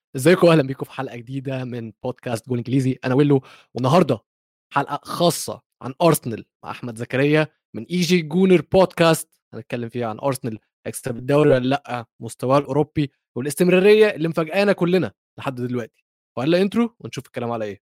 ازيكم اهلا بيكم في حلقه جديده من بودكاست جول انجليزي انا ويلو والنهارده حلقه خاصه عن ارسنال مع احمد زكريا من اي جي جونر بودكاست هنتكلم فيها عن ارسنال هيكسب الدوري ولا لا مستواه الاوروبي والاستمراريه اللي مفاجئانا كلنا لحد دلوقتي وهلا انترو ونشوف الكلام على ايه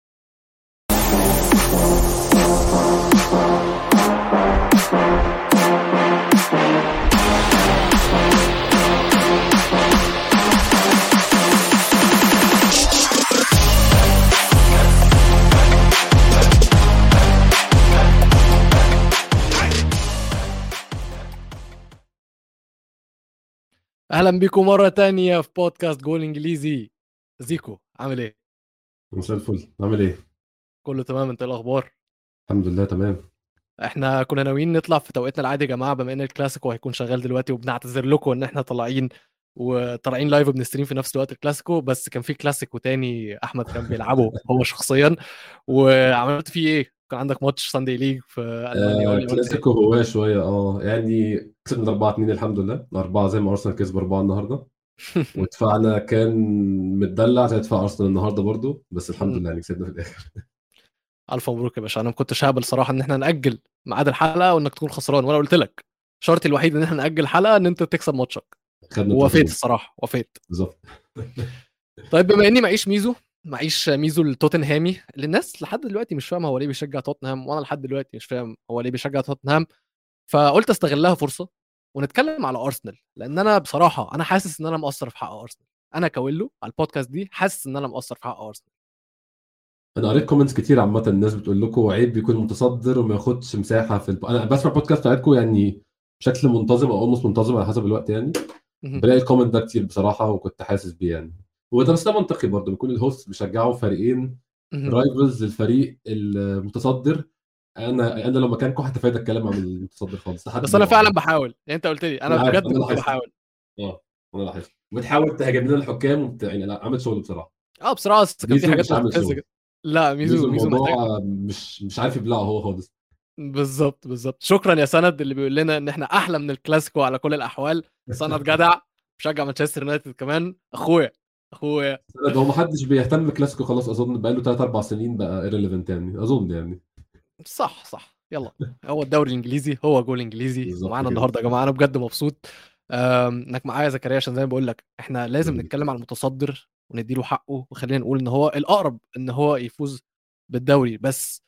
اهلا بيكم مره تانية في بودكاست جول انجليزي زيكو عامل ايه مساء الفل عامل ايه كله تمام انت إيه الاخبار الحمد لله تمام احنا كنا ناويين نطلع في توقيتنا العادي يا جماعه بما ان الكلاسيكو هيكون شغال دلوقتي وبنعتذر لكم ان احنا طالعين وطالعين لايف وبنستريم في نفس الوقت الكلاسيكو بس كان في كلاسيكو تاني احمد كان بيلعبه هو شخصيا وعملت فيه ايه؟ كان عندك ماتش ساندي ليج في المانيا آه قول لي قول لي. كلاسيكو هو شويه اه يعني كسبنا 4 2 الحمد لله 4 زي ما ارسنال كسب 4 النهارده ودفاعنا كان متدلع زي دفاع ارسنال النهارده برضو بس الحمد لله يعني كسبنا في الاخر الف مبروك يا باشا انا ما كنتش هقبل صراحه ان احنا ناجل ميعاد الحلقه وانك تكون خسران وانا قلت لك شرطي الوحيد ان احنا ناجل حلقه ان انت تكسب ماتشك خدنا ووفيت التوفيق. الصراحه وفيت بالظبط طيب بما اني معيش ميزو معيش ميزو التوتنهامي اللي الناس لحد دلوقتي مش فاهمه هو ليه بيشجع توتنهام وانا لحد دلوقتي مش فاهم هو ليه بيشجع توتنهام فقلت استغلها فرصه ونتكلم على ارسنال لان انا بصراحه انا حاسس ان انا مقصر في حق ارسنال انا كويلو على البودكاست دي حاسس ان انا مقصر في حق ارسنال انا قريت كومنتس كتير عامه الناس بتقول لكم عيب يكون متصدر وما ياخدش مساحه في الب... انا بسمع البودكاست بتاعتكم يعني بشكل منتظم او اولموست منتظم على حسب الوقت يعني مهم. بلاقي الكومنت ده كتير بصراحه وكنت حاسس بيه يعني وده بس ده منطقي برضه بيكون الهوست بيشجعوا فريقين مهم. رايفلز الفريق المتصدر انا انا لو مكانكم هتفادى الكلام عن المتصدر خالص لحد بس انا ما- فعلا بحاول يعني انت قلت لي أنا انا عارف، بجد أنا كنت لاحظت. بحاول اه انا لاحظت بتحاول تهاجم لنا الحكام وبت... يعني لا عملت شغل بصراحه اه بصراحه بس كان في ميزو حاجات مش عامل مستفزه شغل. جدا لا ميزو ميزو ميزو محتاج الموضوع مش مش عارف يبلعه هو خالص بالظبط بالظبط شكرا يا سند اللي بيقول لنا ان احنا احلى من الكلاسيكو على كل الاحوال سند جدع بشجع مانشستر يونايتد كمان اخويا اخويا سند هو ما حدش بيهتم بكلاسيكو خلاص اظن بقى له 3 4 سنين بقى ايرليفنت يعني اظن يعني صح صح يلا هو الدوري الانجليزي هو جول انجليزي بالظبط ومعانا كده. النهارده يا جماعه انا بجد مبسوط آم، انك معايا يا زكريا عشان زي ما بقول لك احنا لازم حبيبي. نتكلم على المتصدر ونديله حقه وخلينا نقول ان هو الاقرب ان هو يفوز بالدوري بس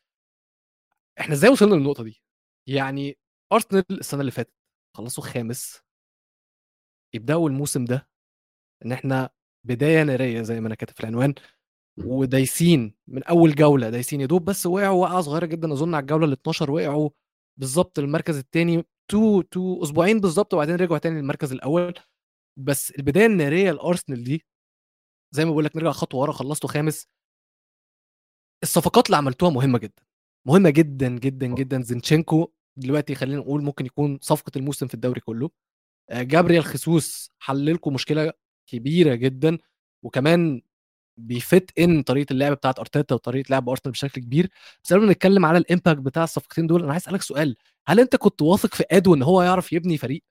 احنا ازاي وصلنا للنقطه دي يعني ارسنال السنه اللي فاتت خلصوا خامس يبداوا الموسم ده ان احنا بدايه ناريه زي ما انا كاتب في العنوان ودايسين من اول جوله دايسين يا دوب بس وقعوا وقعه صغيره جدا اظن على الجوله ال 12 وقعوا بالظبط المركز الثاني تو تو اسبوعين بالظبط وبعدين رجعوا تاني للمركز الاول بس البدايه الناريه لارسنال دي زي ما بقول لك نرجع خطوه ورا خلصتوا خامس الصفقات اللي عملتوها مهمه جدا مهمه جدا جدا جدا زينشينكو دلوقتي خلينا نقول ممكن يكون صفقه الموسم في الدوري كله آه، جابريال خيسوس حل لكم مشكله كبيره جدا وكمان بيفت ان طريقه اللعب بتاعت ارتيتا وطريقه لعب ارسنال بشكل كبير بس قبل ما نتكلم على الامباكت بتاع الصفقتين دول انا عايز اسالك سؤال هل انت كنت واثق في ادو ان هو يعرف يبني فريق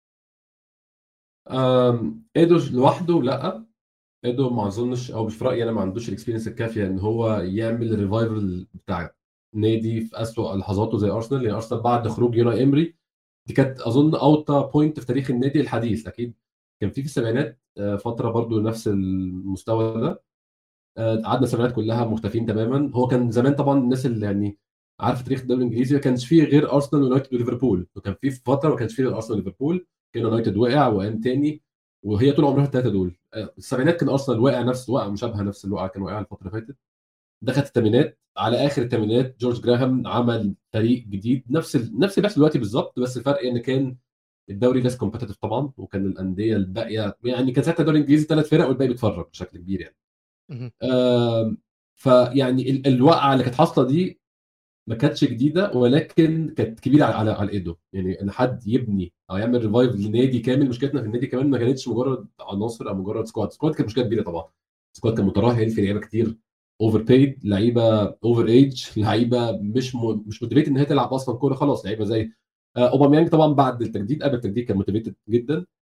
أم، ايدو لوحده لا ايدو ما اظنش او مش في رايي انا ما عندوش الاكسبيرينس الكافيه ان هو يعمل ريفايفل بتاع نادي في اسوء لحظاته زي ارسنال لان ارسنال بعد خروج يوناي امري دي كانت اظن اوطى بوينت في تاريخ النادي الحديث اكيد كان في في السبعينات آه، فتره برضو نفس المستوى ده آه، قعدنا السبعينات كلها مختفين تماما هو كان زمان طبعا الناس اللي يعني عارفه تاريخ الدوري الانجليزي ما كانش فيه غير ارسنال ويونايتد وليفربول وكان في فتره ما كانش فيه غير ارسنال وليفربول كان يونايتد وقع وقام تاني وهي طول عمرها الثلاثه دول آه، السبعينات كان ارسنال واقع نفس وقع مشابهه نفس الوقعه كان واقع الفتره اللي فاتت دخلت الثمانينات على اخر الثمانينات جورج جراهام عمل فريق جديد نفس ال... نفس اللي بيحصل دلوقتي بالظبط بس الفرق ان كان الدوري ليس كومبتيتيف طبعا وكان الانديه الباقيه يعني كان ساعتها الدوري الانجليزي ثلاث فرق والباقي بيتفرج بشكل كبير يعني مهم. آم، فيعني ال- الوقعه اللي كانت حاصله دي ما كانتش جديده ولكن كانت كبيره على على, على ايده يعني ان حد يبني او يعمل ريفايف لنادي كامل مشكلتنا في النادي كمان ما كانتش مجرد عناصر او مجرد سكواد سكواد كانت مشكله كبيره طبعا سكواد كان مترهل في لعيبه كتير اوفر بيد لعيبه اوفر ايج لعيبه مش م... مش موتيفيتد ان هي تلعب اصلا كوره خلاص لعيبه زي آه، اوباميانج طبعا بعد التجديد قبل التجديد كان موتيفيتد جدا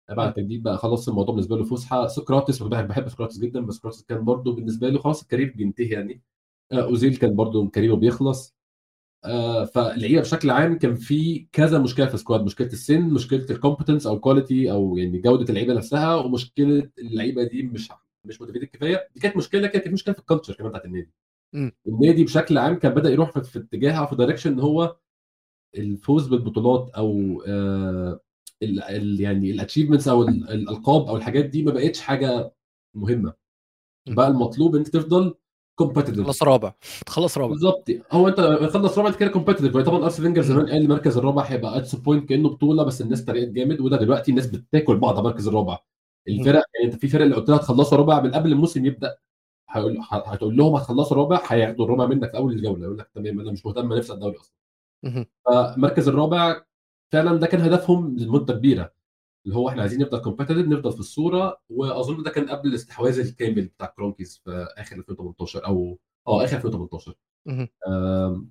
بعد التجديد بقى خلاص الموضوع بالنسبه له فسحه سقراطس بحب بحب سقراطس جدا بس سقراطس كان برضه بالنسبه له خلاص الكارير بينتهي يعني آه، اوزيل كان برضه كاريره بيخلص آه، فاللعيبه بشكل عام كان في كذا مشكله في السكواد مشكله السن مشكله الكومبتنس او الكواليتي او يعني جوده اللعيبه نفسها ومشكله اللعيبه دي مش مش موتيفيتد كفايه دي كانت مشكله كانت مشكله في الكالتشر كمان بتاعت النادي م. النادي بشكل عام كان بدا يروح في, في اتجاه او في دايركشن ان هو الفوز بالبطولات او آه ال ال يعني الاتشيفمنتس او الالقاب او الحاجات دي ما بقتش حاجه مهمه م. بقى المطلوب انت تفضل كومبتيتيف خلص رابع تخلص رابع بالظبط هو انت خلص رابع انت كده كومبتيتيف طبعا ارسنال فينجر زمان قال المركز الرابع هيبقى اتس بوينت كانه بطوله بس الناس تريقت جامد وده دلوقتي الناس بتاكل بعض على المركز الرابع الفرق يعني انت في فرق اللي قلت لها تخلصوا رابع من قبل الموسم يبدا هيقول هتقول لهم هتخلصوا رابع هياخدوا الرابع منك في اول الجوله يقول لك تمام انا مش مهتم نفسي الدوري اصلا فالمركز الرابع فعلا ده كان هدفهم لمده كبيره اللي هو احنا عايزين نفضل كومبتيتيف نفضل في الصوره واظن ده كان قبل الاستحواذ الكامل بتاع كرونكيز في اخر 2018 او اه اخر 2018 آم...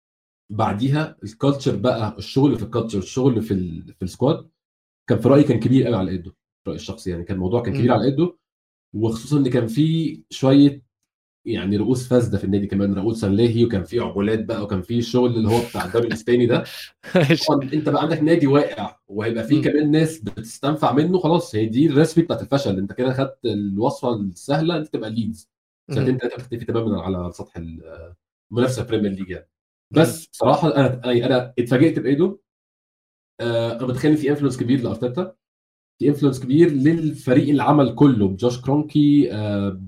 بعديها الكالتشر بقى الشغل في الكالتشر الشغل في ال... في السكواد كان في رايي كان كبير قوي على ايده رايي الشخصي يعني كان الموضوع كان كبير على ايده وخصوصا ان كان في شويه يعني رؤوس فاسده في النادي كمان رؤوس سنلهي وكان في عقولات بقى وكان في الشغل اللي هو بتاع الدوري الاسباني ده طبعا انت بقى عندك نادي واقع وهيبقى في كمان ناس بتستنفع منه خلاص هي دي الريسبي بتاعت الفشل انت كده خدت الوصفه السهله انت تبقى ليدز سنتين ثلاثه بتختفي تماما على سطح المنافسه البريمير ليج يعني بس بصراحه انا انا اتفاجئت بايدو آه، انا متخيل في انفلونس كبير لارتيتا في انفلونس كبير للفريق العمل كله بجوش كرونكي آه، ب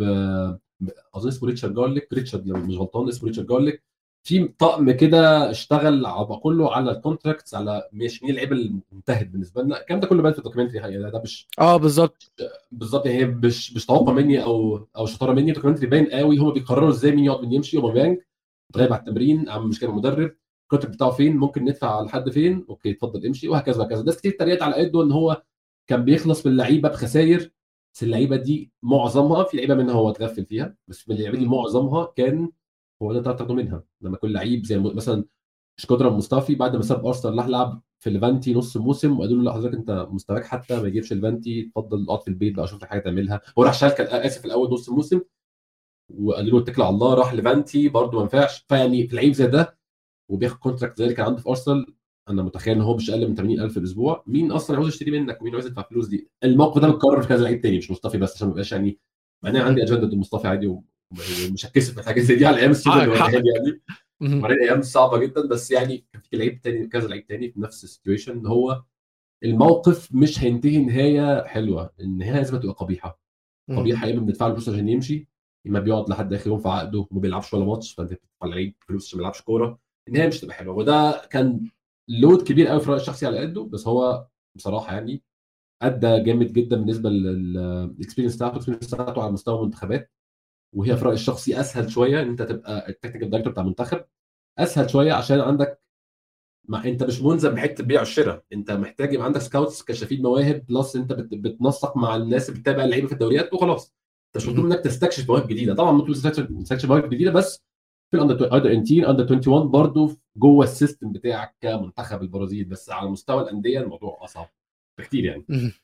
اظن اسمه ريتشارد جارليك ريتشارد لو مش غلطان اسمه ريتشارد جارليك في طقم كده اشتغل كله على الكونتراكتس على مش مين اللعيبه المنتهد بالنسبه لنا الكلام ده كله بان في الدوكيومنتري يعني ده مش اه بالظبط بالظبط يعني مش مش توقع مني او او شطاره مني الدوكيومنتري باين قوي هم بيقرروا ازاي مين يقعد مين يمشي اوباميانج غايب على التمرين عامل مشكله مدرب الكونتراكت بتاعه فين ممكن ندفع لحد فين اوكي اتفضل امشي وهكذا وهكذا ناس كتير اتريقت على ايدو ان هو كان بيخلص باللعيبه بخسائر بس اللعيبه دي معظمها في لعيبه منها هو اتغفل فيها بس من اللعيبه دي معظمها كان هو ده تاخده منها لما كل لعيب زي مثلا شكودرا مصطفي بعد ما ساب ارسنال راح لعب في ليفانتي نص موسم وقالوا له لا حضرتك انت مستواك حتى ما يجيبش ليفانتي اتفضل اقعد في البيت بقى شوف لك حاجه تعملها هو راح شال اسف الاول نص الموسم وقالوا له اتكل على الله راح ليفانتي برده ما ينفعش فيعني في لعيب زي ده وبياخد كونتراكت زي اللي كان عنده في ارسنال انا متخيل ان هو مش اقل من 80000 في الاسبوع مين اصلا عاوز يشتري منك ومين عاوز يدفع الفلوس دي الموقف ده متكرر في كذا لعيب تاني مش مصطفي بس عشان ما يبقاش يعني مع ان عندي اجنده ضد مصطفى عادي ومش هتكسف من حاجه زي دي على ايام السيزون يعني وبعدين ايام صعبه جدا بس يعني كان في لعيب تاني كذا لعيب تاني في نفس السيتويشن ان هو الموقف مش هينتهي نهايه حلوه النهايه لازم تبقى قبيحه قبيحه يا اما بندفع له فلوس عشان يمشي اما بيقعد لحد اخر يوم في عقده وما بيلعبش ولا ماتش فانت بتدفع لعيب فلوس عشان ما يلعبش كوره النهايه مش تبقى حلوه وده كان لود كبير قوي في رايي الشخصي على قده بس هو بصراحه يعني ادى جامد جدا بالنسبه للاكسبيرينس بتاعته الاكسبيرينس بتاعته على مستوى المنتخبات وهي في رايي الشخصي اسهل شويه ان انت تبقى التكنيكال دايركتور بتاع منتخب اسهل شويه عشان عندك ما انت مش ملزم بحته البيع والشراء انت محتاج يبقى عندك سكاوتس كشافين مواهب بلس انت بتنسق مع الناس اللي بتتابع اللعيبه في الدوريات وخلاص انت مش مطلوب انك تستكشف مواهب جديده طبعا مطلوب تستكشف مواهب جديده بس في الاندر اندر 18 اندر 21 برضه جوه السيستم بتاعك كمنتخب البرازيل بس على مستوى الانديه الموضوع اصعب بكتير يعني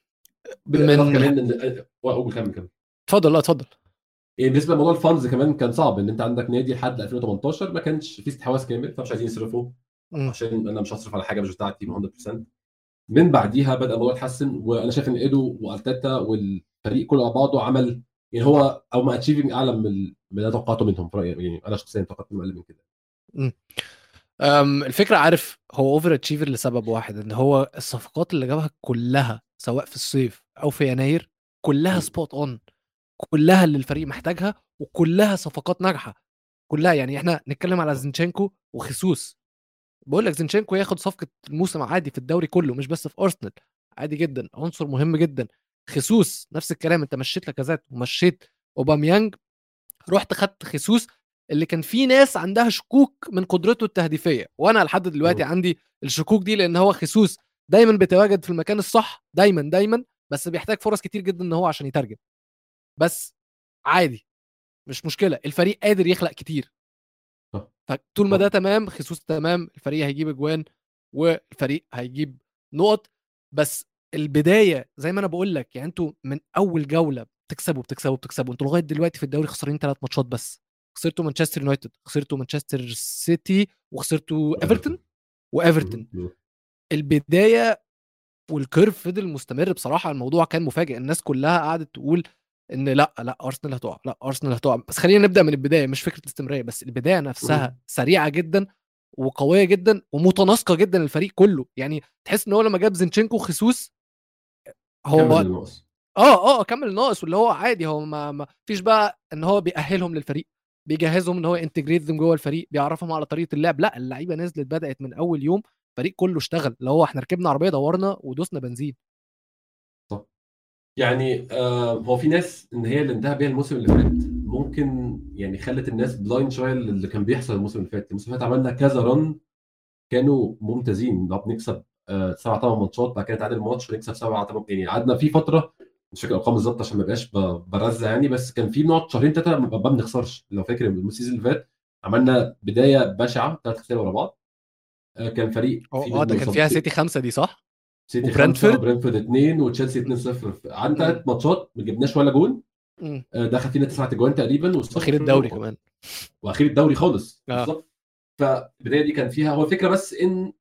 من كمان اقول كمل كمل اتفضل لا اتفضل يعني بالنسبه لموضوع الفاندز كمان كان صعب ان انت عندك نادي لحد 2018 ما كانش فيه استحواذ كامل فمش عايزين يصرفوا عشان انا مش هصرف على حاجه مش بتاعتي 100% من بعديها بدا الموضوع يتحسن وانا شايف ان ايدو والتاتا والفريق كله على بعضه عمل يعني هو او ما اتشيفنج اعلى من من توقعته منهم في رايي يعني انا شخصيا توقعت منهم اقل من كده الفكره عارف هو اوفر اتشيفر لسبب واحد ان هو الصفقات اللي جابها كلها سواء في الصيف او في يناير كلها سبوت اون كلها اللي الفريق محتاجها وكلها صفقات ناجحه كلها يعني احنا نتكلم على زينشينكو وخيسوس بقول لك زينشينكو ياخد صفقه الموسم عادي في الدوري كله مش بس في ارسنال عادي جدا عنصر مهم جدا خيسوس نفس الكلام انت مشيت لاكازات ومشيت اوباميانج رحت خدت خيسوس اللي كان في ناس عندها شكوك من قدرته التهديفيه وانا لحد دلوقتي عندي الشكوك دي لان هو خيسوس دايما بيتواجد في المكان الصح دايما دايما بس بيحتاج فرص كتير جدا ان هو عشان يترجم بس عادي مش مشكله الفريق قادر يخلق كتير فطول ما ده تمام خيسوس تمام الفريق هيجيب اجوان والفريق هيجيب نقط بس البدايه زي ما انا بقول لك يعني انتوا من اول جوله بتكسبوا بتكسبوا بتكسبوا انتوا لغايه دلوقتي في الدوري خسرانين ثلاث ماتشات بس خسرتوا مانشستر يونايتد خسرتوا مانشستر سيتي وخسرتوا ايفرتون وايفرتون البدايه والكيرف فضل مستمر بصراحه الموضوع كان مفاجئ الناس كلها قعدت تقول ان لا لا ارسنال هتقع لا ارسنال هتقع بس خلينا نبدا من البدايه مش فكره الاستمراريه بس البدايه نفسها سريعه جدا وقويه جدا ومتناسقه جدا الفريق كله يعني تحس ان هو لما جاب زينشينكو وخيسوس هو اه اه اه كمل الناقص واللي هو عادي هو ما, ما فيش بقى ان هو بيأهلهم للفريق بيجهزهم ان هو انتجريت جوه الفريق بيعرفهم على طريقه اللعب لا اللعيبه نزلت بدات من اول يوم الفريق كله اشتغل اللي هو احنا ركبنا عربيه دورنا ودوسنا بنزين صح يعني آه هو في ناس ان هي اللي انتهى بيها الموسم اللي فات ممكن يعني خلت الناس بلايند شويه اللي كان بيحصل الموسم اللي فات الموسم اللي فات عملنا كذا رن كانوا ممتازين بنكسب آه سبع ثمان ماتشات بعد كده نتعادل ماتش ونكسب سبع ثمان يعني قعدنا في فتره مش فاكر الارقام بالظبط عشان ما بقاش برزع يعني بس كان في نقط شهرين ثلاثه ما بنخسرش لو فاكر السيزون اللي فات عملنا بدايه بشعه ثلاث خسائر ورا بعض آه كان فريق اه ده كان فيها سيتي خمسه دي صح؟ سيتي وبرنتفورد برنتفورد 2 وتشيلسي 2 0 عن ثلاث ماتشات ما جبناش ولا جون دخل فينا تسعة اجوان تقريبا واخير الدوري كمان واخير الدوري خالص آه. بالظبط فالبدايه دي كان فيها هو الفكره بس ان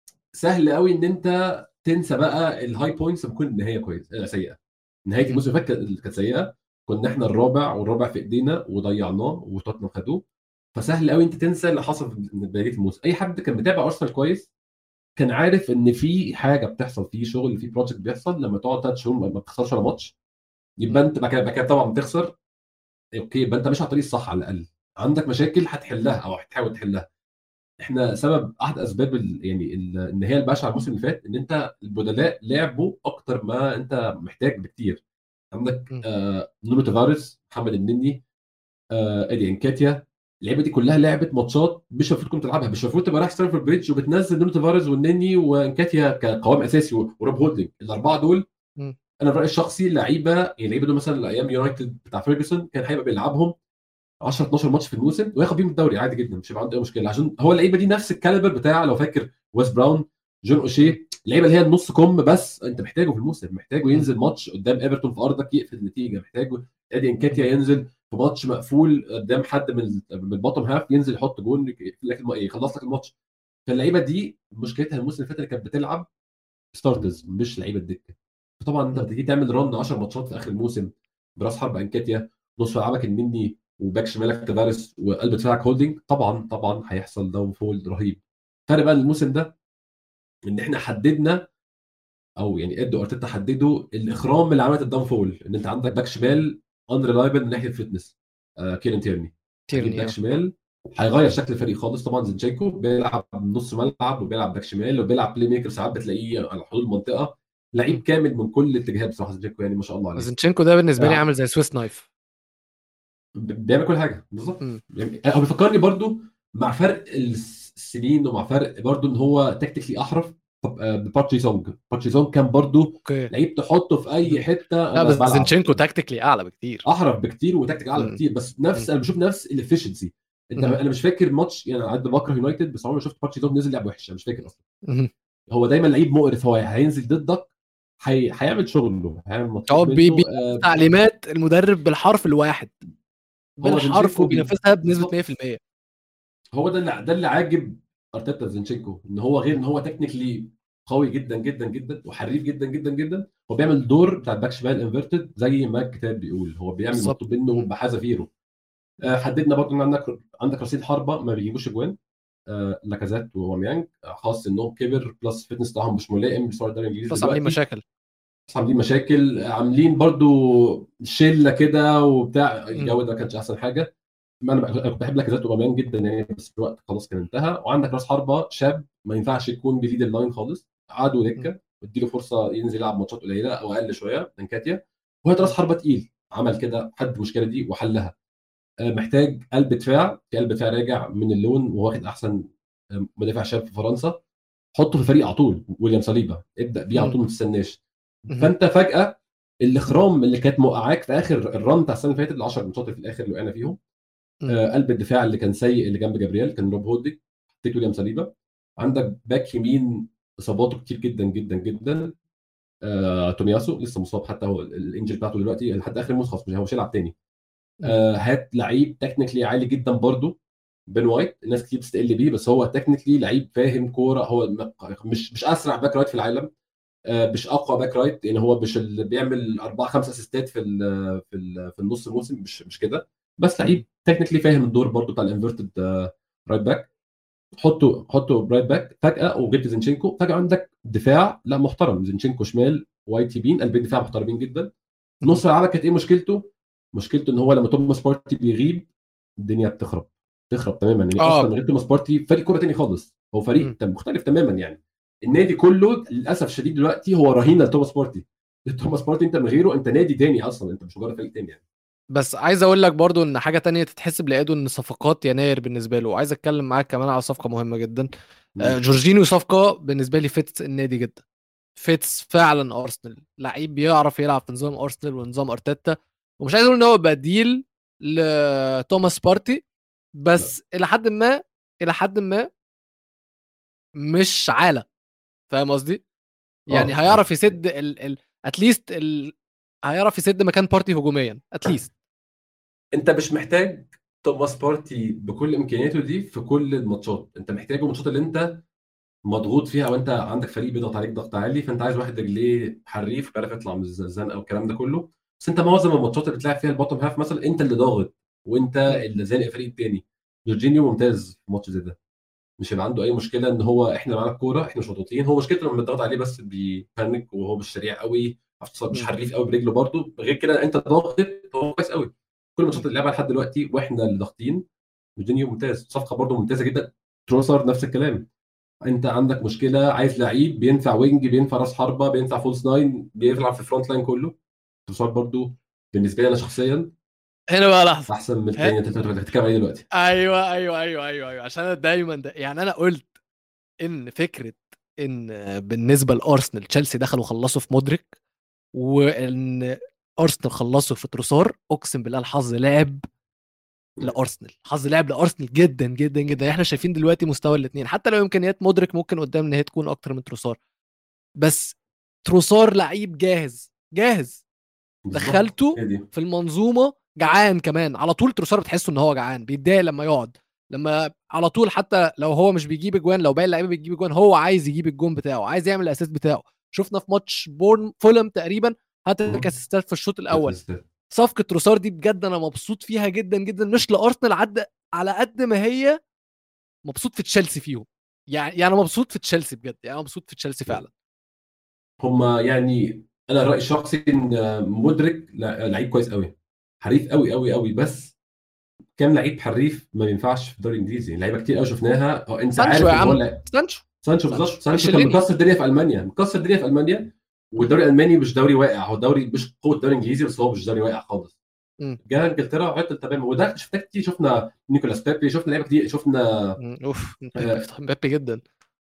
سهل قوي ان انت تنسى بقى الهاي بوينتس بتكون النهايه كويسه سيئه نهايه الموسم اللي فات كانت سيئه كنا احنا الرابع والرابع في ايدينا وضيعناه وتوتنهام خدوه فسهل قوي انت تنسى اللي حصل في بدايه الموسم اي حد كان متابع ارسنال كويس كان عارف ان في حاجه بتحصل في شغل في بروجكت بيحصل لما تقعد ثلاث شهور ما بتخسرش ولا ماتش يبقى انت بعد كده طبعا بتخسر اوكي يبقى انت مش على الطريق الصح على الاقل عندك مشاكل هتحلها او هتحاول تحلها احنا سبب احد اسباب يعني النهايه البشعه الموسم اللي فات ان انت البدلاء لعبوا اكتر ما انت محتاج بكتير عندك آه نونو تافاريز محمد النني آه ادي انكاتيا اللعيبه دي كلها لعبت ماتشات مش المفروض كنت تلعبها مش المفروض تبقى رايح ستانفورد بريدج وبتنزل نونو تافاريز والنني وانكاتيا كقوام اساسي وروب هولدنج الاربعه دول م. انا في رايي الشخصي اللعيبه يعني اللعيبه دول مثلا ايام يونايتد بتاع فيرجسون كان هيبقى بيلعبهم 10 12 ماتش في الموسم وياخد بيهم الدوري عادي جدا مش هيبقى عنده اي مشكله عشان هو اللعيبه دي نفس الكاليبر بتاع لو فاكر ويس براون جون اوشي اللعيبه اللي هي النص كم بس انت محتاجه في الموسم محتاجه ينزل ماتش قدام ايفرتون في ارضك يقفل النتيجه محتاجه ادي انكاتيا ينزل في ماتش مقفول قدام حد من من البوتوم هاف ينزل يحط جون يخلص لك الماتش فاللعيبه دي مشكلتها الموسم اللي فات اللي كانت بتلعب ستارترز مش لعيبه دكه فطبعا انت بتيجي تعمل رن 10 ماتشات في اخر الموسم براس حرب انكاتيا نص ملعبك النني وباك شمالك تافاريس وقلب دفاعك هولدنج طبعا طبعا هيحصل داون فول رهيب فرق بقى الموسم ده ان احنا حددنا او يعني ادوا ارتيتا حددوا الاخرام اللي عملت الداون فول ان انت عندك باك شمال ان ريلايبل من ناحيه الفتنس آه كيرن تيرني تيرني باك آه. شمال هيغير شكل الفريق خالص طبعا زينشينكو بيلعب نص ملعب وبيلعب باك شمال وبيلعب بلاي ميكر ساعات بتلاقيه على حدود المنطقه لعيب كامل من كل الاتجاهات بصراحه زينشينكو يعني ما شاء الله عليه زينشينكو ده بالنسبه لي آه. عامل زي سويس نايف بيعمل كل حاجه بالظبط يعني هو بيفكرني برضو مع فرق السنين ومع فرق برضو ان هو تكتيكلي احرف ببارتشي سونج بارتشي سونج كان برضو لعيب تحطه في اي حته لا بس زينشينكو تكتيكلي اعلى بكتير احرف بكتير وتكتيك اعلى م. بكتير بس نفس م. انا بشوف نفس الافشنسي انت م. انا مش فاكر ماتش يعني انا قد بكره يونايتد بس عمري ما شفت بارتشي سونج نزل لعب وحش مش فاكر اصلا هو دايما لعيب مقرف هو هينزل ضدك هي... هيعمل شغله هيعمل هو بي... بي... آه... تعليمات المدرب بالحرف الواحد بالحرف وبينفذها بنسبه 100% هو ده اللي ده اللي عاجب ارتيتا زينشينكو ان هو غير ان هو تكنيكلي قوي جدا جدا جدا وحريف جدا جدا جدا هو بيعمل دور بتاع الباك شمال انفرتد زي ما الكتاب بيقول هو بيعمل مطلوب منه بحذافيره آه، حددنا برضه ان عندك عندك رصيد حربه ما بيجيبوش اجوان آه لاكازات وميانج خاص انهم كبر بلس الفتنس بتاعهم مش ملائم لصالح الدوري الانجليزي بس عاملين مشاكل بس عاملين مشاكل عاملين برضو شله كده وبتاع الجو ده ما كانش احسن حاجه ما انا كنت بحب لاكازات وميانج جدا يعني بس الوقت خلاص كان انتهى وعندك راس حربه شاب ما ينفعش يكون بليد اللاين خالص قعدوا دكه اديله فرصه ينزل يلعب ماتشات قليله او اقل شويه من كاتيا وهات راس حربه تقيل عمل كده حد المشكله دي وحلها آه، محتاج قلب دفاع في قلب دفاع راجع من اللون وواخد احسن آه، مدافع شاب في فرنسا حطه في الفريق على طول ويليام صليبا ابدا بيه على طول ما تستناش فانت فجاه الاخرام اللي كانت موقعاك في اخر الرن بتاع السنه اللي فاتت ال 10 ماتشات في الاخر اللي وقعنا فيهم آه قلب الدفاع اللي كان سيء اللي جنب جابرييل كان روب هودي حطيت ويليام صليبا عندك باك يمين اصاباته كتير جدا جدا جدا آه تومياسو لسه مصاب حتى هو الانجل بتاعته دلوقتي لحد اخر الموسم خلاص مش هو مش هيلعب تاني آه هات لعيب تكنيكلي عالي جدا برضه بين وايت الناس كتير بتستقل بيه بس هو تكنيكلي لعيب فاهم كوره هو مش مش اسرع باك رايت في العالم آه، مش اقوى باك رايت يعني هو مش اللي بيعمل اربع خمس اسيستات في ال في ال في النص الموسم مش مش كده بس لعيب تكنيكلي فاهم الدور برضه بتاع الانفرتد رايت باك حطه حطه رايت باك فجاه وجبت زينشينكو فجاه عندك دفاع لا محترم زينشينكو شمال وايت يمين قلبين دفاع محترمين جدا نص الملعب كانت ايه مشكلته؟ مشكلته ان هو لما توماس بارتي بيغيب الدنيا بتخرب تخرب تماما يعني آه. اصلا من غير توماس بارتي فريق كوره تاني خالص هو فريق مم. مختلف تماما يعني النادي كله للاسف الشديد دلوقتي هو رهين لتوماس بارتي توماس بارتي انت من غيره انت نادي تاني اصلا انت مش مجرد فريق تاني يعني بس عايز اقول لك برضو ان حاجه تانية تتحسب لإيدو ان صفقات يناير بالنسبه له وعايز اتكلم معاك كمان على صفقه مهمه جدا آه، جورجينيو صفقه بالنسبه لي فيتس النادي جدا فيتس فعلا ارسنال لعيب بيعرف يلعب في نظام ارسنال ونظام ارتيتا ومش عايز اقول ان هو بديل لتوماس بارتي بس الى حد ما الى حد ما مش عالة فاهم قصدي؟ يعني آه. هيعرف يسد ال ال اتليست ال هيعرف يسد مكان بارتي هجوميا اتليست انت مش محتاج توماس بارتي بكل امكانياته دي في كل الماتشات انت محتاجه الماتشات اللي انت مضغوط فيها وانت عندك فريق بيضغط عليك ضغط عالي فانت عايز واحد رجليه حريف بيعرف يطلع من الزنقه والكلام ده كله بس انت معظم الماتشات اللي بتلعب فيها البوتوم هاف مثلا انت اللي ضاغط وانت اللي زانق الفريق التاني جورجينيو ممتاز في ماتش زي ده مش هيبقى عنده اي مشكله ان هو احنا معانا الكوره احنا مش مضغوطين هو مشكلته لما بيضغط عليه بس بيبانك وهو مش سريع قوي مش مم. حريف قوي برجله برده غير كده انت ضاغط هو كويس قوي كل الماتشات اللي لعبها لحد دلوقتي واحنا اللي ضاغطين جورجينيو ممتاز صفقه برده ممتازه جدا تروسر نفس الكلام انت عندك مشكله عايز لعيب بينفع وينج بينفع راس حربه بينفع فولس ناين بيلعب في الفرونت لاين كله تروسر برده بالنسبه لي انا شخصيا هنا بقى لحظه احسن من الثاني اللي انت بتتكلم عليه دلوقتي ايوه ايوه ايوه ايوه ايوه عشان انا دايما ده يعني انا قلت ان فكره ان بالنسبه لارسنال تشيلسي دخلوا خلصوا في مودريك وان ارسنال خلصوا في تروسار اقسم بالله الحظ لعب لارسنال الحظ لعب لارسنال جدا جدا جدا احنا شايفين دلوقتي مستوى الاثنين حتى لو امكانيات مودريك ممكن قدام ان هي تكون اكتر من تروسار بس تروسار لعيب جاهز جاهز بالظبط. دخلته هي دي. في المنظومه جعان كمان على طول تروسار بتحسه ان هو جعان بيتضايق لما يقعد لما على طول حتى لو هو مش بيجيب اجوان لو باقي اللعيبه بيجيب اجوان هو عايز يجيب الجون بتاعه عايز يعمل الاسيست بتاعه شفنا في ماتش بورن فولم تقريبا هات مم. اسيستات في الشوط الاول صفقه تروسار دي بجد انا مبسوط فيها جدا جدا مش لارسنال عد على قد ما هي مبسوط في تشيلسي فيهم يعني يعني مبسوط في تشيلسي بجد يعني مبسوط في تشيلسي فعلا هما يعني انا رايي الشخصي ان مدرك لا- لعيب كويس قوي حريف قوي قوي قوي بس كام لعيب حريف ما ينفعش في الدوري الانجليزي لعيبه كتير قوي شفناها هو انت عارف سانشو يا ان هو عم لا- سانشو سانشو سانشو. بالظبط سانشو كان ميشيليني. مكسر الدنيا في المانيا مكسر الدنيا في المانيا والدوري الالماني مش دوري واقع هو دوري مش قوه الدوري الانجليزي بس هو مش دوري واقع خالص مم. جه انجلترا عطل تمام وده شفناه كتير شفنا نيكولاس بيبي شفنا لعيبه كتير شفنا مم، اوف آه. مبابي جدا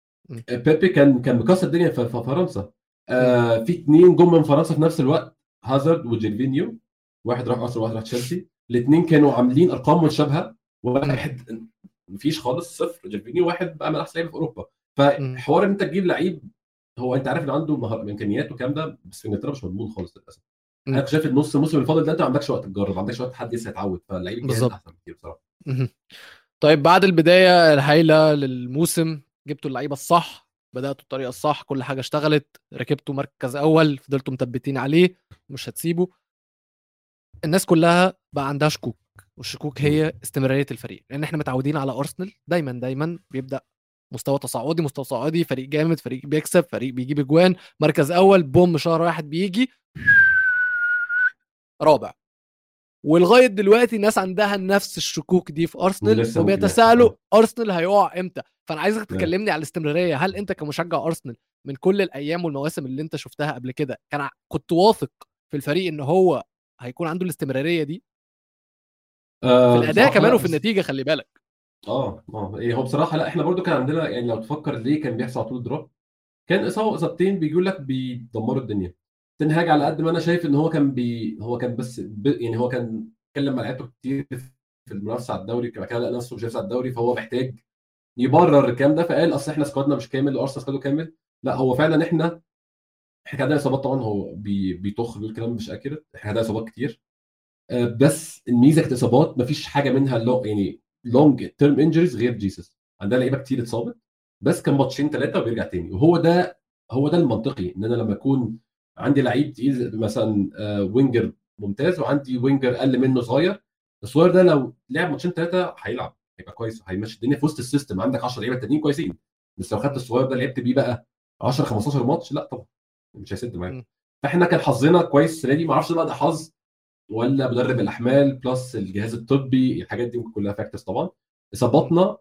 بيبي كان كان مكسر الدنيا في في فرنسا آه في اثنين جم من فرنسا في نفس الوقت هازارد وجيرفينيو واحد راح ارسنال وواحد راح تشيلسي الاثنين كانوا عاملين ارقام مشابهه واحد مفيش خالص صفر جيرفينيو واحد بقى من احسن لعيبه في اوروبا فحوار ان انت تجيب لعيب هو انت عارف ان عنده مهار- امكانيات والكلام ده بس في انجلترا مش مضمون خالص للاسف مم. انا شايف النص الموسم الفاضل ده انت ما عندكش وقت تجرب ما عندكش وقت حد لسه يتعود فاللعيب الجاهز بالظبط. احسن كتير بصراحه مهم. طيب بعد البدايه الهايله للموسم جبتوا اللعيبه الصح بداتوا الطريقه الصح كل حاجه اشتغلت ركبتوا مركز اول فضلتوا مثبتين عليه مش هتسيبوا الناس كلها بقى عندها شكوك والشكوك هي استمراريه الفريق لان احنا متعودين على ارسنال دايما دايما بيبدا مستوى تصاعدي مستوى تصاعدي فريق جامد فريق بيكسب فريق بيجيب اجوان مركز اول بوم شهر واحد بيجي رابع ولغايه دلوقتي الناس عندها نفس الشكوك دي في ارسنال ولسه ممكن وبيتساءلوا ارسنال هيقع امتى فانا عايزك نعم. تكلمني على الاستمراريه هل انت كمشجع ارسنال من كل الايام والمواسم اللي انت شفتها قبل كده كان ع- كنت واثق في الفريق ان هو هيكون عنده الاستمراريه دي آه في الاداء بصراحة كمان لا، وفي بس- النتيجه خلي بالك اه اه يعني هو بصراحه لا احنا برضو كان عندنا يعني لو تفكر ليه كان بيحصل على طول دروب كان اصابه اصابتين بيجوا لك بيدمروا الدنيا تنهاج على قد ما انا شايف ان هو كان بي هو كان بس ب... يعني هو كان اتكلم مع لعيبته كتير في المنافسه على الدوري كان كده لقى نفسه مش هينافس على الدوري فهو محتاج يبرر الكلام ده فقال اصل احنا سكوادنا مش كامل وارسنال سكواده كامل لا هو فعلا احنا احنا كان عندنا اصابات طبعا هو بي... بيطخ بيقول كلام مش اكيرت احنا عندنا اصابات كتير آه، بس الميزه كانت اصابات مفيش حاجه منها لو يعني لونج تيرم انجريز غير جيسس عندنا لعيبه كتير اتصابت بس كان ماتشين ثلاثه وبيرجع تاني وهو ده هو ده المنطقي ان انا لما اكون عندي لعيب تقيل مثلا آه، وينجر ممتاز وعندي وينجر اقل منه صغير الصغير ده لو لعب ماتشين ثلاثه هيلعب هيبقى كويس هيمشي الدنيا في وسط السيستم عندك 10 لعيبه تانيين كويسين بس لو خدت الصغير ده لعبت بيه بقى 10 15 ماتش لا طبعا مش هيسد معاك م. فاحنا كان حظنا كويس السنه دي ما اعرفش بقى ده حظ ولا مدرب الاحمال بلس الجهاز الطبي الحاجات دي ممكن كلها فاكتورز طبعا اصاباتنا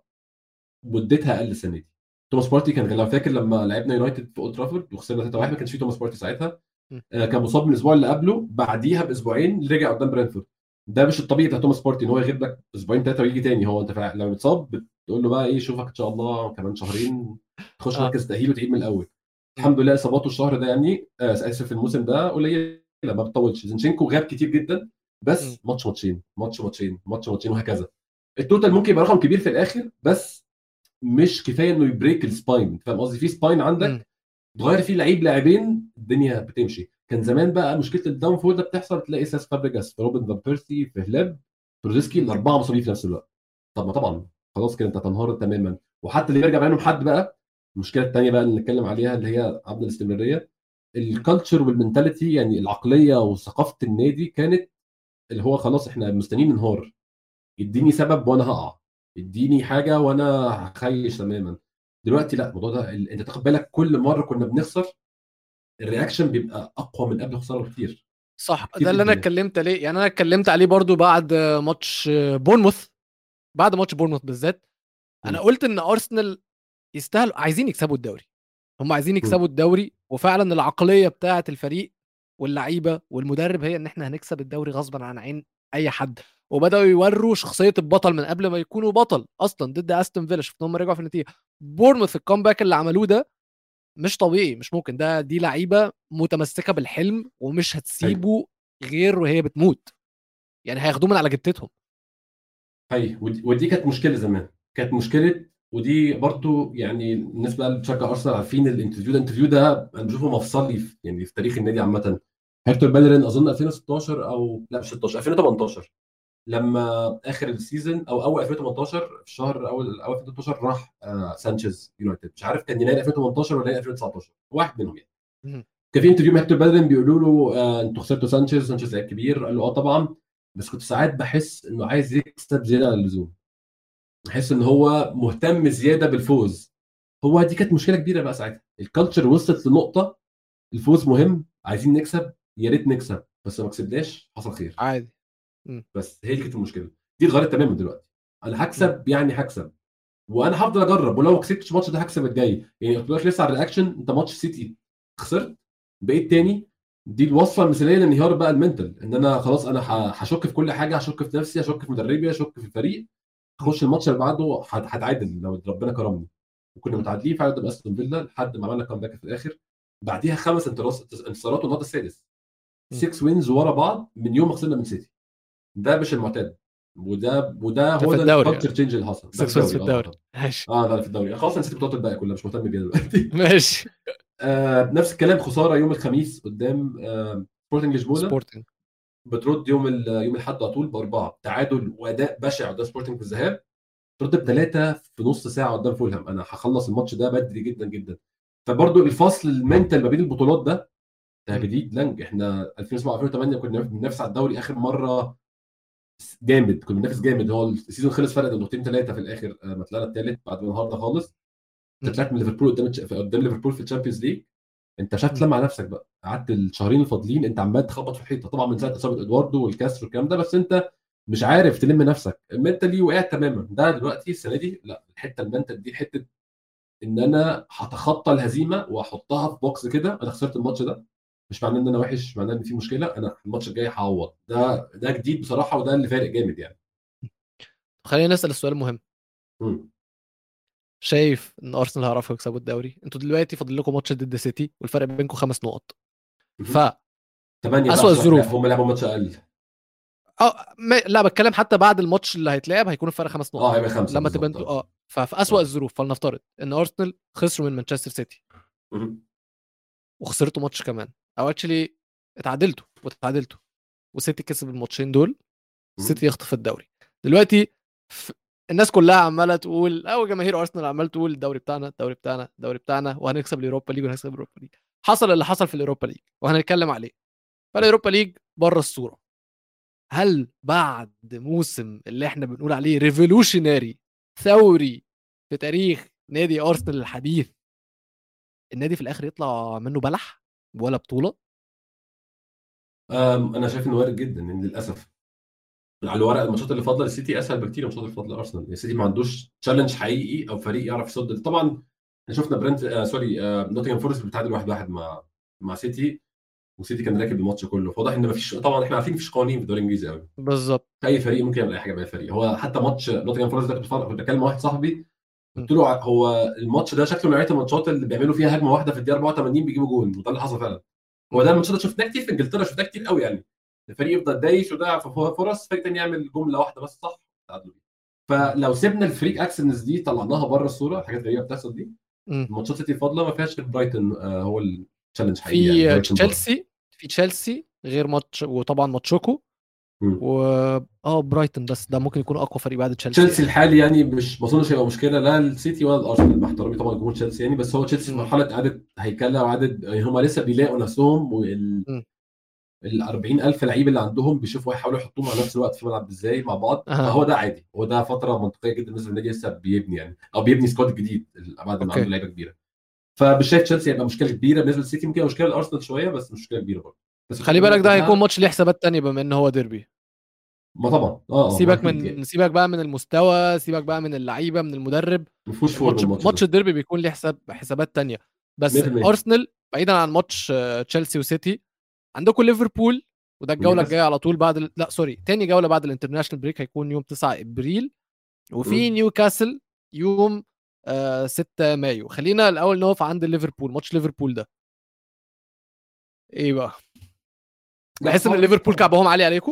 مدتها اقل السنه دي توماس بارتي كان لو فاكر لما لعبنا يونايتد في اولد ترافورد وخسرنا 3 1 ما كانش في توماس بارتي ساعتها م. آه، كان مصاب من الاسبوع اللي قبله بعديها باسبوعين رجع قدام برينفورد ده مش الطبيعي بتاع توماس بارتي ان هو يغيب لك اسبوعين ثلاثه ويجي تاني هو انت فع- لو متصاب بتقول له بقى ايه شوفك ان شاء الله كمان شهرين تخش آه. مركز تاهيل وتعيد من الاول الحمد لله اصاباته الشهر ده يعني آه، اسف الموسم ده قليله ما بتطولش زينشينكو غاب كتير جدا بس ماتش ماتشين ماتش ماتشين ماتش ماتشين وهكذا التوتال ممكن يبقى رقم كبير في الاخر بس مش كفايه انه يبريك السباين فاهم قصدي في سباين م. عندك تغير فيه لعيب لاعبين الدنيا بتمشي كان زمان بقى مشكله الداون فول ده بتحصل تلاقي ساس فابريجاس في روبن فان بيرسي في هلاب تروزيسكي الاربعه مصابين في نفس الوقت طب ما طبعا خلاص كده انت هتنهار تماما وحتى اللي بيرجع منهم حد بقى المشكله الثانيه بقى اللي نتكلم عليها اللي هي عدم الاستمراريه الكالتشر والمنتاليتي يعني العقليه وثقافه النادي كانت اللي هو خلاص احنا مستنيين ننهار اديني سبب وانا هقع اديني حاجه وانا هخيش تماما دلوقتي لا الموضوع ده ال- انت تاخد بالك كل مره كنا بنخسر الرياكشن بيبقى اقوى من قبل الخساره بكتير صح كتير ده اللي انا جداً. اتكلمت عليه يعني انا اتكلمت عليه برضو بعد ماتش بورنموث بعد ماتش بورنموث بالذات انا م. قلت ان ارسنال يستاهلوا عايزين يكسبوا الدوري هم عايزين يكسبوا الدوري وفعلا العقليه بتاعه الفريق واللعيبه والمدرب هي ان احنا هنكسب الدوري غصبا عن عين اي حد وبداوا يوروا شخصيه البطل من قبل ما يكونوا بطل اصلا ضد استون فيلا شفنا هم رجعوا في النتيجه بورنموث الكومباك اللي عملوه ده مش طبيعي مش ممكن ده دي لعيبه متمسكه بالحلم ومش هتسيبه غير وهي بتموت يعني هياخدوه من على جبتتهم هي ودي, ودي كانت مشكله زمان كانت مشكله ودي برضو يعني الناس بقى اللي بتشجع ارسنال عارفين الانترفيو ده الانترفيو ده انا بشوفه مفصلي في يعني في تاريخ النادي عامه هيكتور بالرين اظن 2016 او لا مش 16 2018 لما اخر السيزون او اول 2018 في الشهر اول اول 2018 راح آه سانشيز يونايتد مش عارف كان يناير 2018 ولا يناير 2019 واحد منهم يعني مم. كان في انترفيو مع هيكتور بالرين بيقولوا له آه انتوا خسرتوا سانشيز سانشيز لعيب كبير قال له اه طبعا بس كنت ساعات بحس انه عايز يكسب زياده عن اللزوم بحس ان هو مهتم زياده بالفوز هو دي كانت مشكله كبيره بقى ساعتها الكالتشر وصلت لنقطه الفوز مهم عايزين نكسب يا ريت نكسب بس ما كسبناش حصل خير عادي بس هي دي كانت المشكله دي اتغيرت تماما دلوقتي انا هكسب يعني هكسب وانا هفضل اجرب ولو ما كسبتش الماتش ده هكسب الجاي يعني قلت لك لسه على الرياكشن انت ماتش سيتي خسرت بقيت تاني دي الوصفه المثاليه لانهيار بقى المنتال ان انا خلاص انا ه- هشك في كل حاجه هشك في نفسي هشك في مدربي هشك في الفريق هخش الماتش اللي بعده هت- هتعادل لو ربنا كرمني وكنا متعادلين فعلا قدام استون فيلا لحد ما عملنا كامباك في الاخر بعديها خمس انتصارات انتصارات والنهارده السادس م. 6 وينز ورا بعض من يوم ما خسرنا من سيتي ده مش المعتاد وده وده ده هو في ده الدوري الكالتشر تشينج اللي حصل ده 6 وينز في آه، الدوري طبعاً. ماشي اه لا في الدوري خلاص انا نسيت البطولات الباقيه كلها مش مهتم بيها دلوقتي ماشي آه نفس الكلام خساره يوم الخميس قدام آه سبورتنج لشبونه سبورتنج بترد يوم ال- يوم الاحد على طول باربعه تعادل واداء بشع قدام سبورتنج في الذهاب ترد بثلاثه في نص ساعه قدام فولهام انا هخلص الماتش ده بدري جدا جدا فبرضو الفصل المنتال ما بين البطولات ده ده مم. جديد لانج احنا 2007 2008 كنا بننافس على الدوري اخر مره جامد كنا بننافس جامد هو السيزون خلص فرق نقطتين ثلاثه في الاخر آه، ما طلعنا الثالث بعد ما النهارده خالص انت مم. طلعت من ليفربول قدام التش- قدام ليفربول في الشامبيونز ليج انت مش عارف مم. تلم على نفسك بقى قعدت الشهرين الفاضلين انت عمال تخبط في الحيطه طبعا من ساعه اصابه ادواردو والكاس والكلام ده بس انت مش عارف تلم نفسك المنتالي وقعت تماما ده دلوقتي السنه دي لا الحته المنتال دي حته ان انا هتخطى الهزيمه واحطها في بوكس كده انا خسرت الماتش ده مش معناه ان انا وحش معناه ان في مشكله انا الماتش الجاي هعوض ده ده جديد بصراحه وده اللي فارق جامد يعني خلينا نسال السؤال المهم مم. شايف ان ارسنال هيعرفوا يكسبوا الدوري انتوا دلوقتي فاضل لكم ماتش ضد سيتي والفرق بينكم خمس نقط ف ثمانية أسوأ بقى عشان الظروف. هم لعبوا ماتش اقل اه ما... لا بتكلم حتى بعد الماتش اللي هيتلعب هيكون الفرق خمس نقط اه هيبقى خمسه لما تبقى بالظبط. انتوا اه ففي اسوأ آه. الظروف فلنفترض ان ارسنال خسروا من مانشستر سيتي مهم. وخسرتوا ماتش كمان او اكشلي اتعادلتوا واتعادلتوا وسيتي كسب الماتشين دول سيتي يخطف الدوري دلوقتي ف... الناس كلها عماله تقول او جماهير ارسنال عماله تقول الدوري بتاعنا الدوري بتاعنا الدوري بتاعنا وهنكسب اليوروبا ليج وهنكسب اليوروبا ليج حصل اللي حصل في اليوروبا ليج وهنتكلم عليه فاليوروبا ليج بره الصوره هل بعد موسم اللي احنا بنقول عليه ريفولوشناري ثوري في تاريخ نادي ارسنال الحديث النادي في الاخر يطلع منه بلح ولا بطوله أم، انا شايف انه وارد جدا ان للاسف على الورق الماتشات اللي فاضله للسيتي اسهل بكتير من الماتشات اللي فاضله لارسنال السيتي ما عندوش تشالنج حقيقي او فريق يعرف يصد طبعا احنا شفنا برنت آه سوري آه نوتنجهام فورست بتعادل واحد واحد مع مع سيتي وسيتي كان راكب الماتش كله فواضح ان ما فيش طبعا احنا عارفين مفيش قوانين في الدوري الانجليزي قوي بالظبط اي فريق ممكن يعمل اي حاجه باي فريق هو حتى ماتش نوتنجهام فورست ده كنت بتفرج- كنت بكلم واحد صاحبي قلت له ع- هو الماتش ده شكله نوعيه الماتشات اللي بيعملوا فيها هجمه واحده في الدقيقه 84 بيجيبوا جول وده اللي حصل فعلا هو ده الماتش ده شفناه كتير في انجلترا شفناه كتير قوي يعني الفريق يفضل دايش ويضيع في فرص فريق تاني يعمل جمله واحده بس صح تعادلوا بيها. فلو سيبنا الفريق اكسنس دي طلعناها بره الصوره الحاجات الغريبه بتحصل دي مم. الماتشات سيتي الفاضله ما فيهاش غير برايتون آه، هو التشالنج حقيقي يعني في برايتون بره. تشيلسي في تشيلسي غير ماتش وطبعا ماتشوكو مم. و اه برايتون بس ده ممكن يكون اقوى فريق بعد تشيلسي تشيلسي الحالي يعني مش ما اظنش هيبقى مشكله لا السيتي ولا الارسنال مع احترامي طبعا جمهور تشيلسي يعني بس هو تشيلسي في مم. مرحله اعاده هيكله واعاده يعني هم لسه بيلاقوا نفسهم وال مم. ال 40000 لعيب اللي عندهم بيشوفوا يحاولوا يحطوهم على نفس الوقت في الملعب ازاي مع بعض أها. فهو ده عادي هو ده فتره منطقيه جدا بالنسبه للنادي لسه بيبني يعني او بيبني سكواد جديد بعد ما أوكي. عنده لعيبه كبيره فمش شايف تشيلسي هيبقى مشكله كبيره بالنسبه للسيتي ممكن يبقى مشكله لارسنال شويه بس مش مشكله كبيره برضه بس خلي بالك ده كلها- هيكون ماتش ليه حسابات تانية بما ان هو ديربي ما طبعا اه اه سيبك أكيد يعني. من سيبك بقى من المستوى سيبك بقى من اللعيبه من المدرب ما فيهوش فورم ماتش الماتش ماتش ده. الديربي بيكون ليه حساب حسابات تانية بس 100%. ارسنال بعيدا عن ماتش آه، تشيلسي وسيتي عندكم ليفربول وده الجوله ونيوكاسل. الجايه على طول بعد ال... لا سوري تاني جوله بعد الانترناشونال بريك هيكون يوم 9 ابريل وفي مم. نيوكاسل يوم آه 6 مايو خلينا الاول نقف عند ليفربول ماتش ليفربول ده ايه بقى لا، بحس ان صعب. ليفربول كعبهم عالي عليكم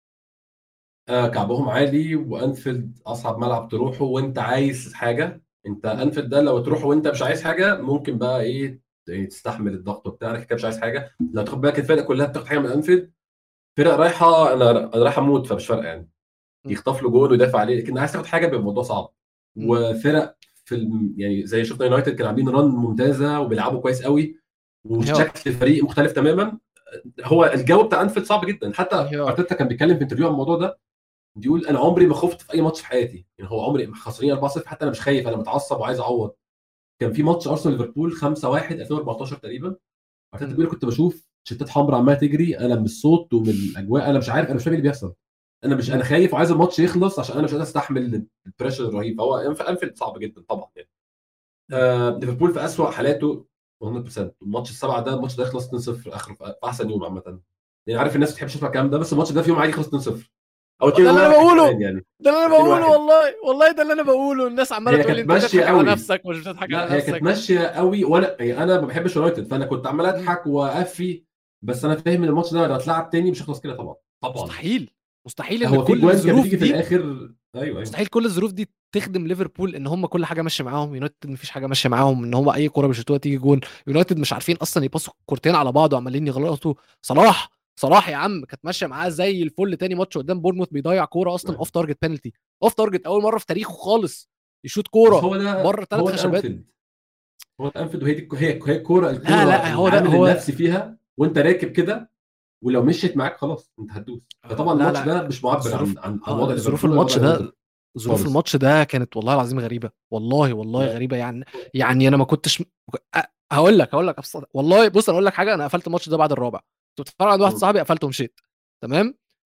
آه كعبهم عالي وانفيلد اصعب ملعب تروحه وانت عايز حاجه انت انفيلد ده لو تروحه وانت مش عايز حاجه ممكن بقى ايه يعني تستحمل الضغط وبتاع انا كده مش عايز حاجه لو تاخد بالك الفرق كلها بتاخد حاجه من انفيلد فرق رايحه انا انا رايح اموت فمش فارقه يعني م. يخطف له جول ويدافع عليه لكن عايز تاخد حاجه بيبقى الموضوع صعب م. وفرق في الم... يعني زي شفنا يونايتد كانوا عاملين ران ممتازه وبيلعبوا كويس قوي وشكل الفريق مختلف تماما هو الجو بتاع انفيلد صعب جدا حتى أيوه. ارتيتا كان بيتكلم في انترفيو عن الموضوع ده بيقول انا عمري ما خفت في اي ماتش في حياتي يعني هو عمري خسرانين 4-0 حتى انا مش خايف انا متعصب وعايز اعوض كان في ماتش ارسنال ليفربول 5-1 2014 تقريبا ارتيتا م. بيقول كنت بشوف شتات حمراء عماله تجري انا من الصوت ومن الاجواء انا مش عارف انا مش فاهم ايه اللي بيحصل انا مش انا خايف وعايز الماتش يخلص عشان انا مش قادر استحمل البريشر الرهيب فهو انفيلد صعب جدا طبعا يعني آه ليفربول في اسوأ حالاته 100% الماتش السبعه ده الماتش ده يخلص 2-0 اخر في احسن يوم عامه يعني عارف الناس ما بتحبش تسمع الكلام ده بس الماتش ده في يوم عادي يخلص 2-0 او ده اللي أنا 2-1 بقوله. كمان يعني ده اللي انا 2-1. بقوله والله والله ده اللي انا بقوله الناس عماله هي تقول لي كانت انت ماشية بتضحك على قوي. نفسك ومش بتضحك لا على هي كانت نفسك ماشيه قوي وانا يعني انا ما بحبش يونايتد فانا كنت عمال اضحك واقفي بس انا فاهم ان الماتش ده لو اتلعب تاني مش هيخلص كده طبعا طبعا مستحيل مستحيل ان هو في كل جوان كانت الظروف بتيجي في دي الاخر ايوه ايوه مستحيل كل الظروف دي تخدم ليفربول ان هم كل حاجه ماشيه معاهم يونايتد مفيش حاجه ماشيه معاهم ان هم اي كوره بيشوطوها تيجي جون يونايتد مش عارفين اصلا يباصوا كورتين على بعض وعمالين يغلطوا صلاح صلاح يا عم كانت ماشيه معاه زي الفل تاني ماتش قدام بورنموث بيضيع كوره اصلا أيوة. اوف تارجت بينالتي اوف تارجت اول مره في تاريخه خالص يشوط بس كوره هو ده بره ثلاث هو خشبات الانفيلد هو الانفيلد وهي دي هي هي الكوره الكوره لا، لا، هو ده- العامل هو- النفسي فيها وانت راكب كده ولو مشيت معاك خلاص انت هتدوس فطبعا لا، الماتش لا. ده مش معبر عن ظروف- عن عن آه، وضع ظروف ليفربول ولا الماتش وضع ده يونايتد. ظروف خالص. الماتش ده كانت والله العظيم غريبه والله والله لا. غريبه يعني يعني انا ما كنتش أ- هقول لك هقول لك أبسط. والله بص انا اقول لك حاجه انا قفلت الماتش ده بعد الرابع كنت بتفرج عند واحد م. صاحبي قفلته ومشيت تمام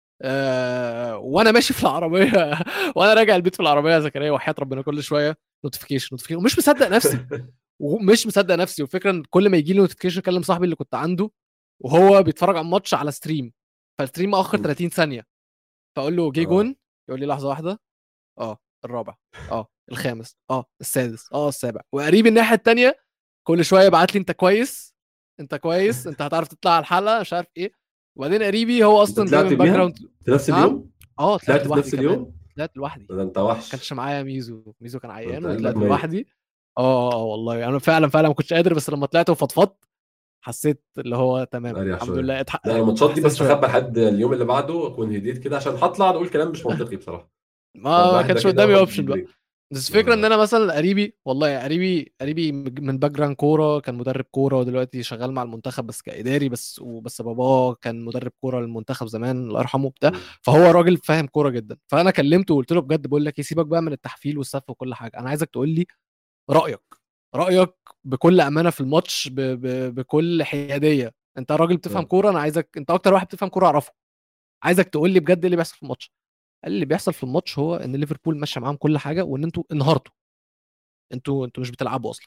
آه وانا ماشي في العربيه وانا راجع البيت في العربيه يا زكريا وحياه ربنا كل شويه نوتيفيكيشن نوتيفيكيشن ومش مصدق نفسي ومش مصدق نفسي وفكره ان كل ما يجي لي نوتيفيكيشن اكلم صاحبي اللي كنت عنده وهو بيتفرج على الماتش على ستريم فالستريم مأخر م. 30 ثانيه فاقول له جه آه. جون يقول لي لحظه واحده اه الرابع اه الخامس اه السادس اه السابع وقريب الناحيه الثانيه كل شويه يبعت لي انت كويس انت كويس انت هتعرف تطلع على الحلقه مش عارف ايه وبعدين قريبي هو اصلا طلعت جاي من بيها؟ باك جراوند في نفس نعم. اليوم اه طلعت طلعت في لوحدي نفس كمان اليوم طلعت لوحدي ده انت ما وحش كانش معايا ميزو ميزو كان عيان انت قلبك وطلعت ميت. لوحدي اه اه والله انا فعلا فعلا ما كنتش قادر بس لما طلعت وفضفضت حسيت اللي هو تمام اريح الحمد شويه لله اتحقق لا الماتشات دي احسن بس شويه اخبى لحد اليوم اللي بعده اكون هديت كده عشان هطلع اقول كلام مش منطقي بصراحه ما فبهدى كانش كده قدامي واخد اوبشن بقى بريك بس الفكره ان آه. انا مثلا قريبي والله قريبي قريبي من باك جراوند كوره كان مدرب كوره ودلوقتي شغال مع المنتخب بس كاداري بس وبس باباه كان مدرب كوره للمنتخب زمان الله يرحمه بتاع مم. فهو راجل فاهم كوره جدا فانا كلمته وقلت له بجد بقول لك إيه، سيبك بقى من التحفيل والسف وكل حاجه انا عايزك تقول لي رايك رايك بكل امانه في الماتش ب... ب... بكل حياديه انت راجل بتفهم آه. كوره انا عايزك انت اكتر واحد بتفهم كوره اعرفه عايزك تقول لي بجد ايه اللي بيحصل في الماتش قال لي اللي بيحصل في الماتش هو ان ليفربول ماشيه معاهم كل حاجه وان انتوا انهارتوا انتوا انتوا مش بتلعبوا اصلا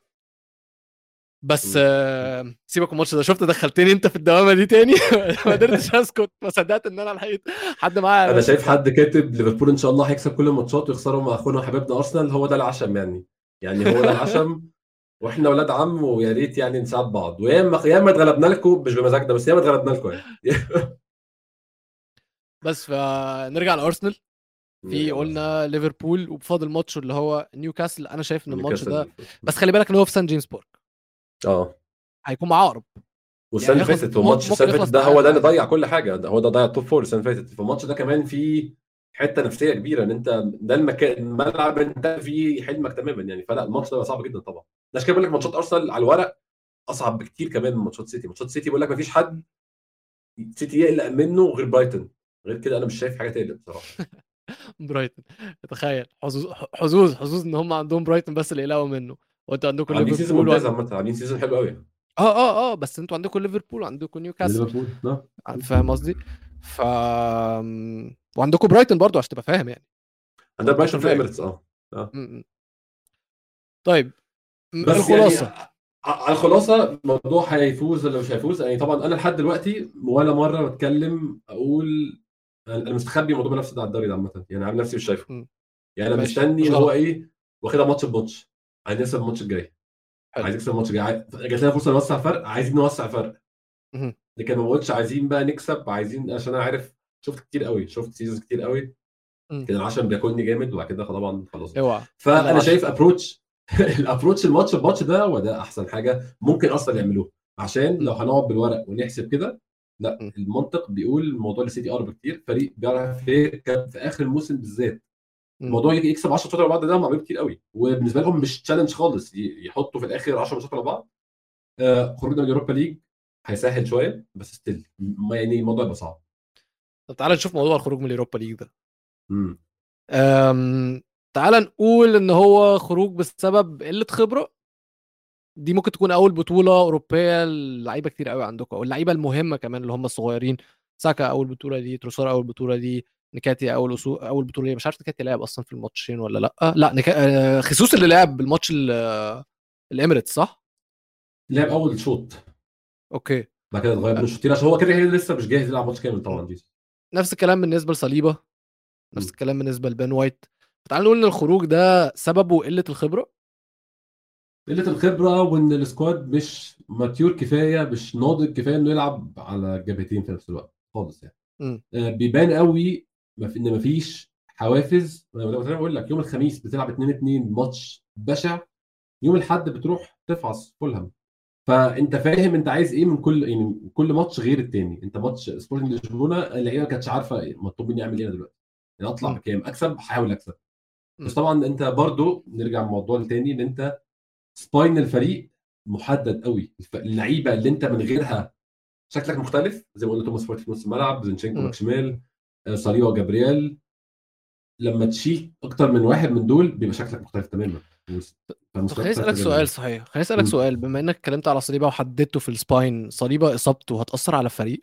بس مم. آه، سيبك من الماتش ده شفت دخلتني انت في الدوامه دي تاني ما قدرتش اسكت ما صدقت ان انا لحقت حد معايا على انا نفس شايف البتاع. حد كاتب ليفربول ان شاء الله هيكسب كل الماتشات ويخسروا مع اخونا وحبيبنا ارسنال هو ده العشم يعني يعني هو ده العشم واحنا اولاد عم ويا ريت يعني نساعد بعض وياما ياما اتغلبنا لكم مش بمزاجنا بس ياما اتغلبنا لكم يعني بس فنرجع لارسنال في نرجع قلنا ليفربول وبفاضل ماتش اللي هو نيوكاسل انا شايف ان بس. الماتش ده نيوكاسل. بس خلي بالك ان هو في سان جيمس بارك اه هيكون معاه عقرب والسنه اللي يخلص- فاتت والماتش ممكن السنه اللي يخلص فاتت ده هو ده اللي تعادل ضيع كل حاجه ده هو ده ضيع التوب فور السنه اللي فاتت فالماتش ده كمان فيه حته نفسيه كبيره ان انت ده المكان الملعب انت فيه حلمك تماما يعني فلا الماتش ده صعب جدا طبعا عشان كده بقول لك ماتشات ارسنال على الورق اصعب بكتير كمان من ماتشات سيتي ماتشات سيتي بيقول لك مفيش حد سيتي يقلق منه غير برايتون غير كده انا مش شايف حاجه تقلق بصراحه برايتون تخيل حظوظ حظوظ حظوظ ان هم عندهم برايتون بس اللي يقلقوا منه وانتوا عندكم عاملين سيزون ليفربول ممتاز وعند... عامه عاملين سيزون حلو قوي اه اه اه بس انتوا عندكم ليفربول وعندكم نيوكاسل ليفربول اه فاهم قصدي؟ ف وعندكم برايتون برضو عشان تبقى فاهم يعني عندنا برايتون في فاهم. الاميريتس اه م- م. طيب م- بس الخلاصه يعني على الخلاصه الموضوع هيفوز ولا مش هيفوز يعني طبعا انا لحد دلوقتي ولا مره بتكلم اقول انا مستخبي موضوع منافسه ده على الدوري ده عامه يعني عامل نفسي مش شايفه م. يعني انا ماشي. مستني مش ان هو غلط. ايه واخدها ماتش بماتش عايز نكسب الماتش الجاي حلو. عايز نكسب الماتش الجاي عايز- جات لنا فرصه نوسع فرق عايزين نوسع فرق مهم. لكن ما بقولش عايزين بقى نكسب عايزين عشان انا عارف شفت كتير قوي شفت سيزونز كتير قوي م. كان العشم بياكلني جامد وبعد كده طبعا خلاص اوعى فانا أنا شايف ابروتش الابروتش الماتش بماتش ده هو ده احسن حاجه ممكن اصلا يعملوه عشان لو هنقعد بالورق ونحسب كده لا م. المنطق بيقول الموضوع لسيتي اقرب كتير فريق بيعرف يركب في اخر الموسم بالذات م. الموضوع يجي يكسب 10 ماتشات ورا بعض ده معمول كتير قوي وبالنسبه لهم مش تشالنج خالص ي- يحطوا في الاخر 10 ماتشات ورا بعض آه، خروجنا من اليوروبا ليج هيسهل شويه بس ستيل يعني الموضوع يبقى صعب طب تعالى نشوف موضوع الخروج من اليوروبا ليج ده امم أم... تعالى نقول ان هو خروج بسبب قله خبره دي ممكن تكون اول بطوله اوروبيه لعيبه كتير قوي عندكم او اللعيبه المهمه كمان اللي هم الصغيرين ساكا اول بطوله دي تروسار اول بطوله دي نكاتي اول أسو... اول بطوله دي مش عارف نكاتي لعب اصلا في الماتشين ولا لا لا نكا... آه، خيسوس اللي لعب بالماتش ال- آه، الاميريتس صح لعب اول شوط اوكي بعد كده اتغير بين الشوطين عشان هو كده كده لسه مش جاهز يلعب ماتش كامل طبعا دي نفس الكلام بالنسبه لصليبه نفس م. الكلام بالنسبه لبين وايت فتعال نقول ان الخروج ده سببه قله الخبره قله الخبره وان السكواد مش ماتيور كفايه مش ناضج كفايه انه يلعب على الجبهتين في نفس الوقت خالص يعني م. آه، بيبان قوي ما في- ان مفيش حوافز انا زي ما بقول لك يوم الخميس بتلعب 2 2 ماتش بشع يوم الاحد بتروح تفعص فولهام فانت فاهم انت عايز ايه من كل يعني كل ماتش غير التاني انت ماتش سبورتنج لشبونه اللعيبه ما كانتش عارفه إيه مطلوب مني اعمل ايه أنا دلوقتي يعني اطلع م. بكام اكسب هحاول اكسب بس م. طبعا انت برضو نرجع للموضوع التاني ان انت سباين الفريق محدد قوي الف- اللعيبه اللي انت من غيرها شكلك مختلف زي ما قلنا توماس بارتي في نص الملعب زينشينكو م. باك شمال آه، صليبا وجابرييل لما تشيل اكتر من واحد من دول بيبقى شكلك مختلف تماما وس- طب فمستواك خليني اسالك مختلف تماماً. سؤال صحيح خليني اسالك م. سؤال بما انك اتكلمت على صليبه وحددته في السباين صليبه اصابته هتاثر على الفريق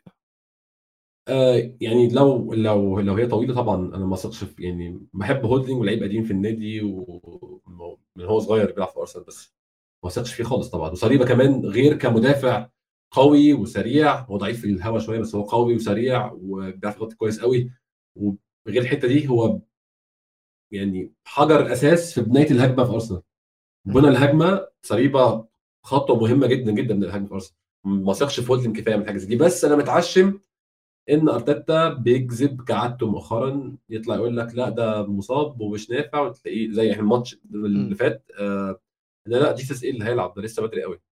آه يعني لو لو لو هي طويله طبعا انا ما اثقش في يعني بحب هولدنج ولعيب قديم في النادي ومن هو صغير بيلعب في ارسنال بس ما اثقش فيه خالص طبعا وصليبه كمان غير كمدافع قوي وسريع هو ضعيف في الهوا شويه بس هو قوي وسريع وبيعرف يغطي كويس قوي وغير الحته دي هو يعني حجر اساس في بنايه الهجمه في ارسنال بنى الهجمه صليبه خطوه مهمه جدا جدا من الهجمه في ارسنال ما اثقش في هولدنج كفايه من حاجه زي دي بس انا متعشم ان ارتيتا بيكذب كعادته مؤخرا يطلع يقول لك لا ده مصاب ومش نافع وتلاقيه زي الماتش اللي م. فات آه لا لا جيسس ايه اللي هيلعب ده لسه بدري قوي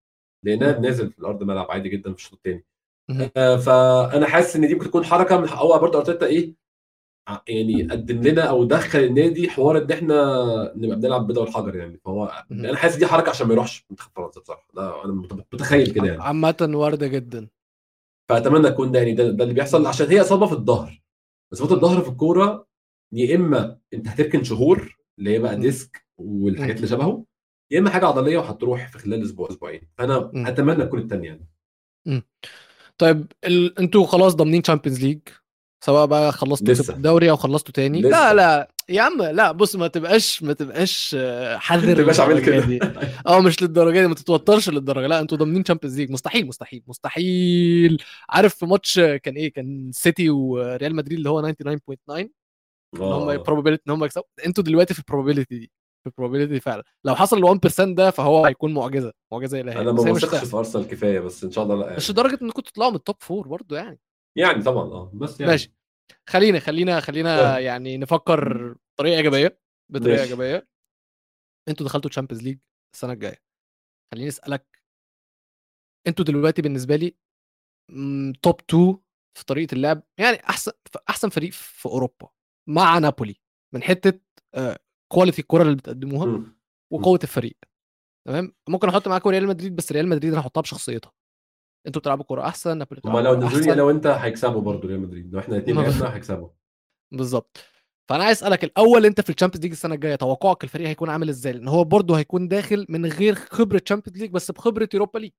لانها نازل في الارض ملعب عادي جدا في الشوط الثاني آه فانا حاسس ان دي ممكن تكون حركه من حقها برضه ارتيتا ايه يعني قدم لنا او دخل النادي حوار ان احنا نبقى بنلعب بيضه والحجر يعني فهو انا حاسس دي حركه عشان ما يروحش منتخب فرنسا بصراحه ده انا متخيل كده يعني عامه وارده جدا فاتمنى يكون ده يعني ده, ده اللي بيحصل عشان هي اصابه في الظهر اصابه الظهر في الكوره يا اما انت هتركن شهور اللي هي بقى ديسك والحاجات اللي شبهه يا اما حاجه عضليه وهتروح في خلال اسبوع اسبوعين فانا م. اتمنى تكون الثانيه يعني م. طيب ال... انتوا خلاص ضامنين تشامبيونز ليج سواء بقى خلصتوا الدوري او خلصتوا تاني لسه. لا لا يا عم لا بص ما تبقاش ما تبقاش حذر ما تبقاش عامل كده اه مش للدرجه دي ما تتوترش للدرجه لا انتوا ضامنين تشامبيونز ليج مستحيل مستحيل مستحيل عارف في ماتش كان ايه كان سيتي وريال مدريد اللي هو 99.9 ان هم بروبابيلتي ان هم يكسبوا انتوا دلوقتي في البروبابيلتي دي في البروبابيلتي فعلا لو حصل ال 1% ده فهو هيكون معجزه معجزه الهيه انا ما بثقش في ارسنال كفايه بس ان شاء الله لا يعني. مش لدرجه انكم تطلعوا من التوب فور برضه يعني يعني طبعا اه بس يعني ماشي خلينا خلينا خلينا يعني نفكر بطريقه ايجابيه بطريقه ايجابيه انتوا دخلتوا تشامبيونز ليج السنه الجايه خليني اسالك انتوا دلوقتي بالنسبه لي توب 2 في طريقه اللعب يعني احسن احسن فريق في اوروبا مع نابولي من حته كواليتي الكره اللي بتقدموها وقوه الفريق تمام ممكن احط معاكم ريال مدريد بس ريال مدريد انا هحطها بشخصيتها انتوا بتلعبوا كوره احسن نابولي هما لو نزلوني انا وانت هيكسبوا برضه ريال مدريد لو احنا الاثنين لعبنا هيكسبوا بالظبط فانا عايز اسالك الاول انت في الشامبيونز ليج السنه الجايه توقعك الفريق هيكون عامل ازاي لان هو برضه هيكون داخل من غير خبره تشامبيونز ليج بس بخبره اوروبا ليج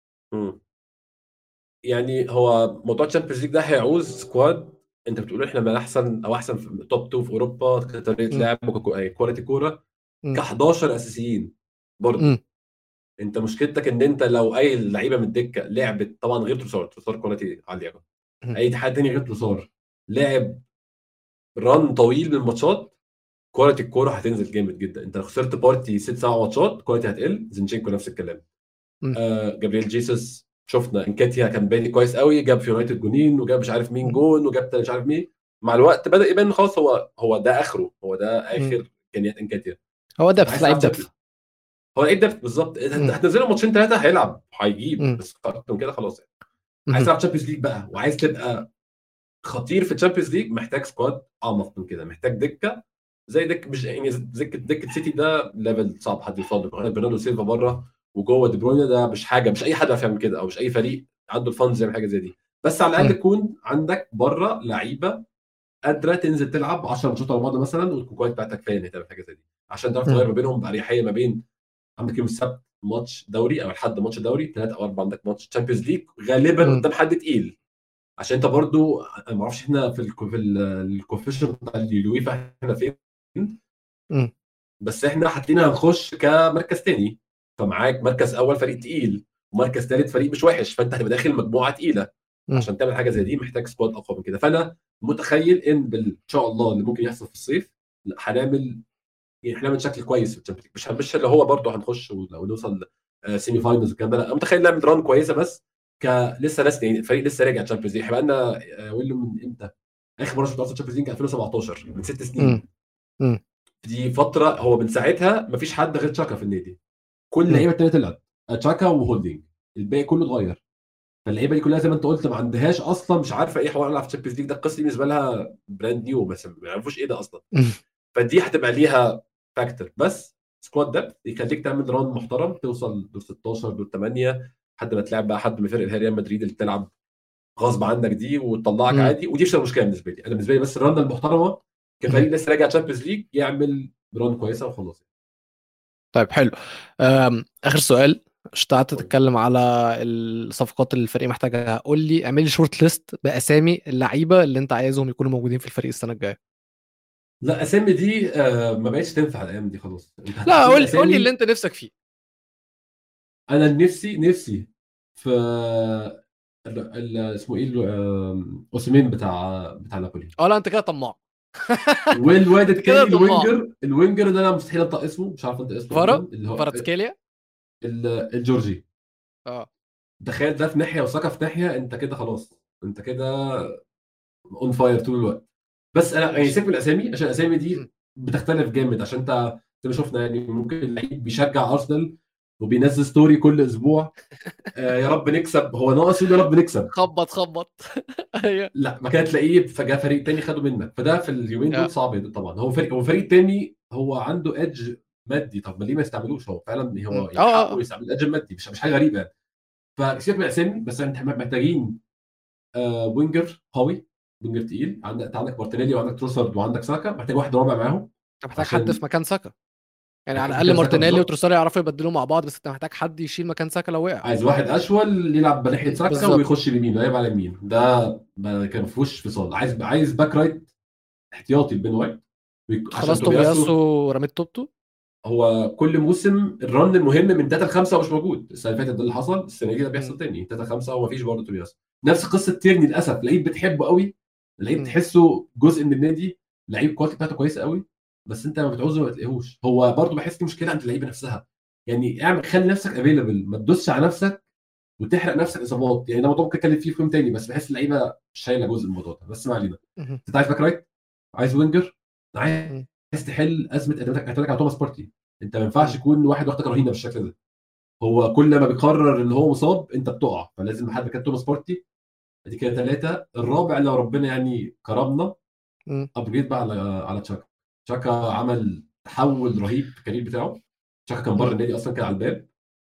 يعني هو موضوع الشامبيونز ليج ده هيعوز سكواد انت بتقول احنا من احسن او احسن في توب 2 في اوروبا كطريقه لعب وكواليتي كوره ك 11 اساسيين برضه انت مشكلتك ان انت لو اي لعيبه من الدكه لعبت طبعا غير تروسار تروسار كواليتي عاليه اي حد تاني غير تروسار لعب ران طويل من الماتشات كواليتي الكوره هتنزل جامد جدا انت لو خسرت بارتي ست سبع ماتشات كواليتي هتقل زينشينكو نفس الكلام آه جابرييل جيسوس شفنا انكاتيا كان بادي كويس قوي جاب في يونايتد جونين وجاب مش عارف مين جون وجاب مش عارف مين مع الوقت بدا يبان خلاص هو هو ده اخره هو ده اخر امكانيات انكاتيا هو دبث لعيب دبث هو لعيب دبث بالظبط هتنزله ماتشين ثلاثه هيلعب هيجيب بس اكتر من كده خلاص يعني عايز تلعب تشامبيونز ليج بقى وعايز تبقى خطير في الشامبيونز ليج محتاج سكواد اعمق من كده محتاج دكه زي دك مش يعني دكه دكه سيتي ده ليفل صعب حد يوصل له برناردو سيلفا بره وجوه دي بروين ده مش حاجه مش اي حد يعرف يعمل كده او مش اي فريق عنده الفانز يعمل حاجه زي دي بس على الاقل يكون عندك بره لعيبه قادره تنزل تلعب 10 ماتشات ورا بعض مثلا والكواليتي بتاعتك كفايه انك تعمل حاجه زي دي عشان تعرف تغير ما بينهم باريحيه ما بين عندك يوم السبت ماتش دوري او لحد ماتش دوري ثلاث او اربع عندك ماتش تشامبيونز ليج غالبا قدام حد تقيل عشان انت برضو ما اعرفش احنا في في الكوفيشن بتاع اليويفا احنا فين بس احنا هتلاقينا هنخش كمركز تاني فمعاك مركز اول فريق تقيل ومركز ثالث فريق مش وحش فانت هتبقى داخل مجموعه تقيله عشان تعمل حاجه زي دي محتاج سكواد اقوى من كده فانا متخيل ان ان شاء الله اللي ممكن يحصل في الصيف هنعمل يعني هنعمل شكل كويس في مش مش اللي هو برضه هنخش ونوصل سيمي فاينلز والكلام ده لا متخيل نعمل ران كويسه بس ك لسه ناس يعني الفريق لسه راجع تشامبيونز ليج هيبقى لنا ويلو من امتى؟ اخر مره شفت تشامبيونز ليج 2017 من ست سنين م. دي فتره هو من ساعتها مفيش حد غير تشاكا في النادي كل اللعيبه التانيه طلعت تشاكا وهولدنج الباقي كله اتغير فاللعيبه دي كلها زي ما انت قلت ما عندهاش اصلا مش عارفه ايه حوار العب في الشامبيونز ليج ده القصه دي بالنسبه لها براند نيو بس ما يعرفوش ايه ده اصلا فدي هتبقى ليها فاكتور بس سكواد ديبث يخليك تعمل ران محترم توصل دور 16 دور 8 لحد ما تلعب بقى حد من فرق ريال مدريد اللي بتلعب غصب عنك دي وتطلعك عادي ودي مش المشكله بالنسبه لي انا بالنسبه لي بس الران المحترمه كفريق لسه راجع تشامبيونز ليج يعمل ران كويسه وخلاص طيب حلو اخر سؤال مش تتكلم على الصفقات اللي الفريق محتاجها قول لي اعمل لي شورت ليست باسامي اللعيبه اللي انت عايزهم يكونوا موجودين في الفريق السنه الجايه لا اسامي دي آه ما بقتش تنفع الايام دي خلاص لا قول قول لي اللي انت نفسك فيه انا نفسي نفسي في اسمه ايه اوسيمين بتاع بتاع نابولي اه لا انت كده طماع والواد التاني الوينجر الوينجر اللي انا مستحيل انطق اسمه مش عارف انت اسمه فارا اللي هو فاراتسكيليا الجورجي اه تخيل ده في ناحيه وساكا في ناحيه انت كده خلاص انت كده اون فاير طول الوقت بس انا يعني سيبك من الاسامي عشان الاسامي دي بتختلف جامد عشان انت زي ما شفنا يعني ممكن اللعيب بيشجع ارسنال وبينزل ستوري كل اسبوع آه يا رب نكسب هو ناقص يقول يا رب نكسب خبط خبط ايوه لا ما كده تلاقيه فجاه فريق تاني خده منك فده في اليومين آه. دول صعب طبعا هو فريق هو فريق تاني هو عنده ايدج مادي طب ما ليه ما يستعملوش هو فعلا مم. هو آه، آه. يحقق يستعمل الايدج المادي مش مش حاجه غريبه يعني فسيبك من الاسامي بس انت محتاجين آه وينجر قوي وينجر تقيل عندك انت عندك مارتينيلي وعندك تروسارد وعندك ساكا محتاج واحد رابع معاهم انت محتاج عشان- حد في مكان ساكا يعني على محتاج الاقل مكان ساكا مارتينيلي بالظبط. وتروساري يعرفوا يبدلوا مع بعض بس انت محتاج حد يشيل مكان ساكا لو وقع عايز واحد اشول يلعب بناحيه ساكا بالظبط. ويخش اليمين ويلعب على اليمين ده ما كان فيهوش فصال عايز عايز باك رايت احتياطي لبين وايت ويك- عشان خلاص تومياسو رميت توبته هو كل موسم الرن المهم من تاتا لخمسه مش موجود السنه اللي فاتت ده اللي حصل السنه دي ده بيحصل مم. تاني تاتا خمسه هو مفيش برضه تومياسو نفس قصه تيرني للاسف لعيب بتحبه قوي لعيب مم. تحسه جزء من النادي لعيب الكواليتي بتاعته كويسه قوي بس انت لما بتعوزه ما بتلاقيهوش هو برضه بحس دي مشكله عند اللعيبه نفسها يعني اعمل خلي نفسك افيلبل ما تدوسش على نفسك وتحرق نفسك اصابات يعني ده موضوع ممكن اتكلم فيه في يوم تاني بس بحس اللعيبه شايله جزء من الموضوع ده بس ما علينا مهم. انت عايز باك رايت عايز وينجر مم. عايز تحل ازمه اعتمادك اعتمادك على توماس بارتي انت ما ينفعش مم. يكون واحد واخدك رهينه بالشكل ده هو كل ما بيقرر ان هو مصاب انت بتقع فلازم حد مكان توماس بارتي ادي كده ثلاثه الرابع لو ربنا يعني كرمنا مم. ابجريد بقى على على تشاكا تشاكا عمل تحول رهيب في الكارير بتاعه تشاكا كان بره مم. النادي اصلا كان على الباب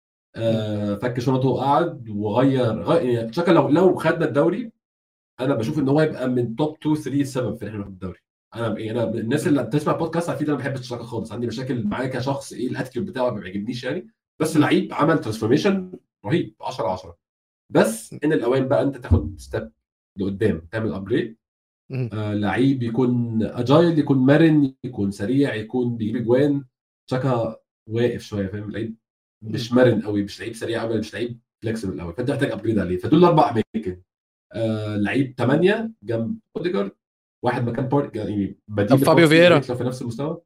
آه فك شنطه وقعد وغير غير يعني تشاكا لو لو خدنا الدوري انا بشوف ان هو يبقى من توب 2 3 السبب في ان احنا ناخد الدوري انا يعني انا الناس اللي بتسمع بودكاست عارفين إن انا ما بحبش تشاكا خالص عندي مشاكل معاه كشخص ايه الاتيتيود بتاعه ما بيعجبنيش يعني بس مم. لعيب عمل ترانسفورميشن رهيب 10 10 بس ان الاوان بقى انت تاخد ستيب لقدام تعمل ابجريد مم. آه لعيب يكون اجايل يكون مرن يكون سريع يكون بيجيب اجوان تشاكا واقف شويه فاهم لعيب مش مرن قوي مش لعيب سريع قوي مش لعيب فليكسبل قوي فانت محتاج ابجريد عليه فدول الاربع اماكن آه لعيب 8 جنب اوديجارد واحد مكان بارك يعني بديل طب فابيو لبارتي فييرا؟ لو في نفس المستوى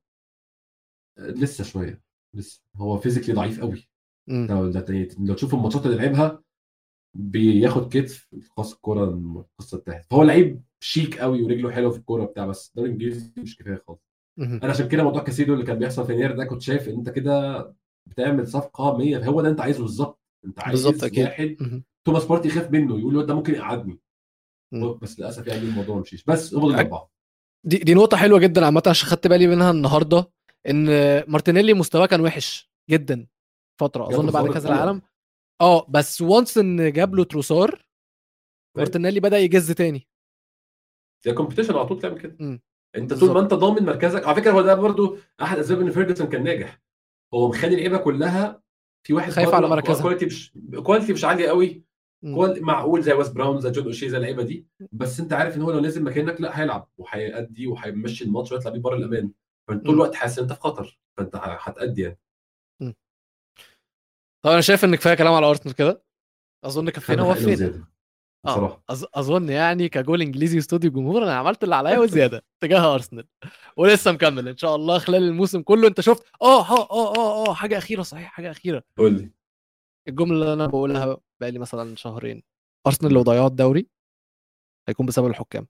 آه لسه شويه لسه هو فيزيكلي ضعيف قوي مم. لو ده- لو تشوف الماتشات اللي لعبها بياخد كتف خاص الكوره القصه بتاعت فهو لعيب شيك قوي ورجله حلوه في الكوره بتاع بس الدوري الانجليزي مش كفايه خالص مهم. انا عشان كده موضوع كاسيدو اللي كان بيحصل في يناير ده كنت شايف ان انت كده بتعمل صفقه 100 هو ده انت عايزه بالظبط انت عايز بالظبط أكيد. واحد مهم. توماس بارتي يخاف منه يقول الواد ده ممكن يقعدني مم. بس للاسف يعني الموضوع ما مشيش بس هم دول أك- الاربعه دي دي نقطة حلوة جدا عامة عشان خدت بالي منها النهاردة ان مارتينيلي مستواه كان وحش جدا فترة جاب اظن بعد تروسار كاس اتقلب. العالم اه بس وانس ان جاب له تروسار مارتينيلي بدأ يجز تاني زي كومبيتيشن على طول تعمل كده مم. انت طول بالظبط. ما انت ضامن مركزك على فكره هو ده برضو احد اسباب ان فيرجسون كان ناجح هو مخلي اللعيبه كلها في واحد خايف بره على مركزها. كواليتي مش كواليتي مش عاليه قوي مم. كواليتي معقول زي ويست براون زي جون اوشي زي اللعيبه دي بس انت عارف ان هو لو نزل مكانك لا هيلعب وهيأدي وهيمشي الماتش ويطلع بيه بره الامان فانت طول مم. الوقت حاسس ان انت في خطر فانت ه- هتأدي يعني طب انا شايف ان كفايه كلام على ارسنال كده اظن كفينا خدنا حقنا ووفينا وزياده اه بصراحه أظ... اظن يعني كجول انجليزي استوديو جمهور انا عملت اللي عليا وزياده تجاه ارسنال ولسه مكمل ان شاء الله خلال الموسم كله انت شفت اه اه اه اه اه حاجه اخيره صحيح حاجه اخيره قول لي الجمله اللي انا بقولها بقالي مثلا شهرين ارسنال لو ضيعوا الدوري هيكون بسبب الحكام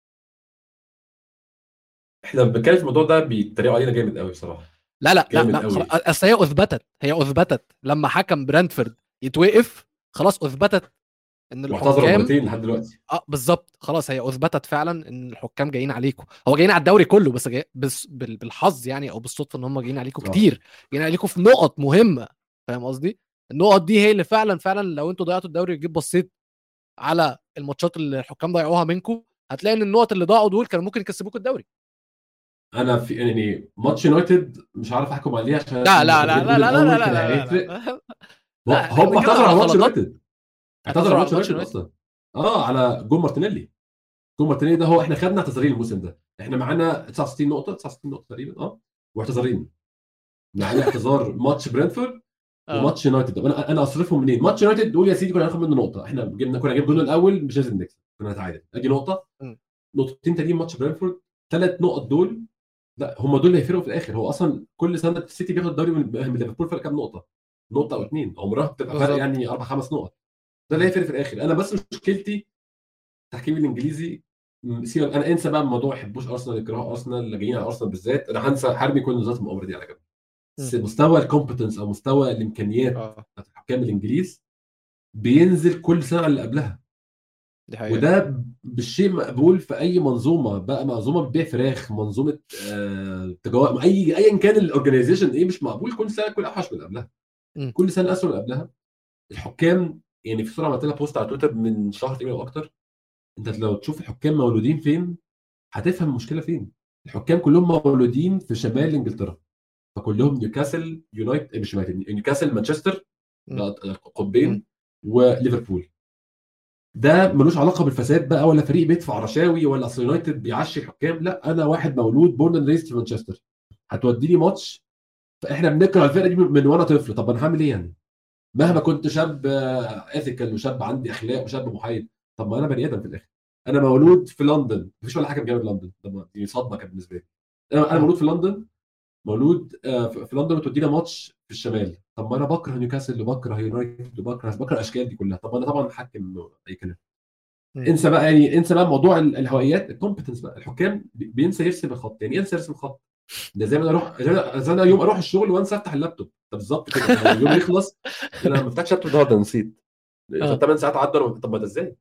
احنا بنتكلم في الموضوع ده بيتريقوا علينا جامد قوي بصراحه لا لا لا جامد لا قوي. خلاص اصل هي اثبتت هي اثبتت لما حكم برانتفورد يتوقف خلاص اثبتت ان واعتذروا الحكام مرتين لحد دلوقتي اه بالظبط خلاص هي اثبتت فعلا ان الحكام جايين عليكم هو جايين على الدوري كله بس جاي بس بال- بالحظ يعني او بالصدفه ان هم جايين عليكم آه. كتير جايين عليكم في نقط مهمه فاهم قصدي النقط دي هي اللي فعلا فعلا لو انتوا ضيعتوا الدوري وجيت بصيت على الماتشات اللي الحكام ضيعوها منكم هتلاقي ان النقط اللي ضاعوا دول كانوا ممكن يكسبوكوا الدوري انا في يعني ماتش يونايتد مش عارف احكم عليه عشان لا لا لا لا لا لا لا لا كان لا هيفرق. لا ما- لا، إحنا هم بنتكلم اعتذروا على على ماتش غلطات. يونايتد اعتذروا اعتذروا على على ماتش ماتش يونايتد اصلا اه على جول مارتينيلي جول مارتينيلي ده هو احنا خدنا اعتذارين الموسم ده احنا معانا 69 نقطه 69 نقطه تقريبا اه واعتذارين معانا اعتذار ماتش برينفورد آه. وماتش يونايتد طب انا انا اصرفهم منين؟ ماتش يونايتد دول يا سيدي كنا هناخد منه نقطه احنا جبنا كنا جايب جول الاول مش لازم نكسب كنا نتعادل ادي نقطه م. نقطتين تانيين ماتش برينفورد ثلاث نقط دول لا هم دول اللي هيفرقوا في الاخر هو اصلا كل سنه السيتي بياخد الدوري من من ليفربول فرق كام نقطه؟ نقطه او اثنين عمرها بتبقى فرق بالظبط. يعني اربع خمس نقط ده اللي هيفرق في الاخر انا بس مشكلتي التحكيم الانجليزي م- سيبك انا انسى بقى موضوع ما يحبوش ارسنال يكرهوا ارسنال اللي جايين على ارسنال بالذات انا هنسى هرمي كل نظرات المؤامره دي على جنب بس مستوى الكومبتنس او مستوى الامكانيات اه بتاعت الحكام الانجليز بينزل كل سنه على اللي قبلها دي حقيقه وده بالشيء مقبول في اي منظومه بقى منظومه بتبيع فراخ منظومه آه تجار اي ايا كان الاورجنايزيشن ايه مش مقبول كل سنه كل اوحش من اللي قبلها مم. كل سنه اسوء من اللي قبلها الحكام يعني في صوره عملت لها بوست على تويتر من شهر تقريبا او اكتر انت لو تشوف الحكام مولودين فين هتفهم المشكله فين الحكام كلهم مولودين في شمال انجلترا فكلهم نيوكاسل يونايتد مش يونايتد نيوكاسل مانشستر مم. لا، قطبين مم. وليفربول ده ملوش علاقه بالفساد بقى ولا فريق بيدفع رشاوي ولا اصل يونايتد بيعشي الحكام لا انا واحد مولود بورن اند ريست في مانشستر هتوديني ماتش فاحنا بنكره الفرقه دي من وانا طفل طب انا هعمل ايه يعني مهما كنت شاب اثيكال وشاب عندي اخلاق وشاب محايد طب ما انا بني ادم في الاخر انا مولود في لندن مفيش ولا حاجه جامد لندن طب دي صدمه كانت بالنسبه لي انا انا مولود في لندن مولود آه، في في لندن وتودينا ماتش في الشمال طب ما انا بكره نيوكاسل وبكره يونايتد وبكره بكره الاشكال دي كلها طب انا طبعا هحكم اي كلام مم. انسى بقى يعني انسى بقى موضوع ال- الهوائيات الكومبتنس بقى الحكام بي- بينسى يرسم الخط يعني إيه ينسى يرسم الخط ده زي ما انا اروح زي ما- زي انا يوم اروح الشغل وانسى افتح اللابتوب ده بالظبط كده لما اليوم يخلص انا ما فتحتش اللابتوب النهارده نسيت آه. 8 ساعات عدوا طب ما ده ازاي؟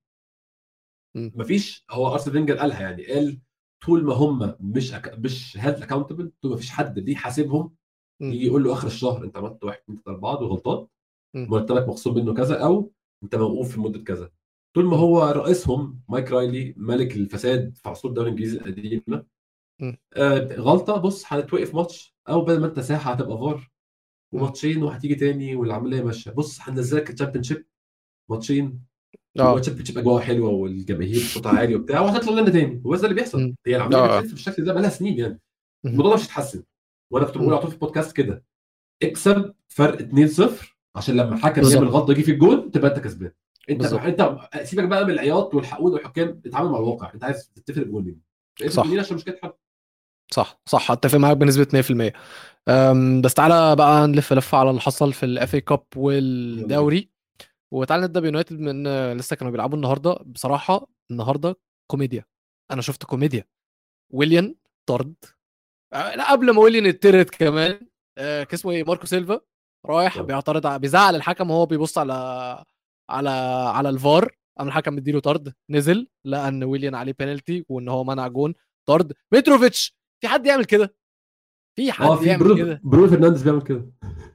مم. مفيش هو ارسنال فينجر قالها يعني قال طول ما هم مش أك... مش هيلث اكاونتبل طول ما فيش حد بيحاسبهم مم. يجي يقول له اخر الشهر انت عملت واحد اثنين ثلاثه اربعه وغلطان مم. مرتبك مخصوم منه كذا او انت موقوف في مده كذا طول ما هو رئيسهم مايك رايلي ملك الفساد في عصور الدوري الانجليزي القديمه مم. آه غلطه بص هتتوقف ماتش او بدل ما انت ساحه هتبقى فار وماتشين وهتيجي تاني والعمليه ماشيه بص هننزلك الشامبيون شيب ماتشين اه والشامبيون شيب اجواء حلوه والجماهير صوتها عالي وبتاع وهتطلع لنا تاني وبس ده اللي بيحصل مم. هي العمليه آه. بتلف بالشكل ده بقالها سنين يعني مم. الموضوع ده مش هيتحسن وانا كنت بقول مم. على طول في البودكاست كده اكسب فرق 2-0 عشان لما الحكم بالظبط. يعمل غلطه يجي في الجول تبقى انت كسبان انت بالظبط. انت سيبك بقى من العياط والحقود والحكام اتعامل مع الواقع انت عايز تتفق بجول مين صح. مين عشان مش كده حد صح صح اتفق معاك بنسبه 100% أم، بس تعالى بقى نلف لفه على اللي حصل في الاف اي كاب والدوري وتعالى نبدا بيونايتد من آه، لسه كانوا بيلعبوا النهارده بصراحه النهارده كوميديا انا شفت كوميديا ويليان طرد آه، لا قبل ما ويليان يتطرد كمان آه، كان اسمه ايه ماركو سيلفا رايح طبعا. بيعترض ع- بيزعل الحكم وهو بيبص على على على الفار قام الحكم مديله طرد نزل لقى ان ويليان عليه بينالتي وان هو منع جون طرد متروفيتش في حد يعمل كده في حد اه في يعمل برونو كده برونو فرنانديز بيعمل كده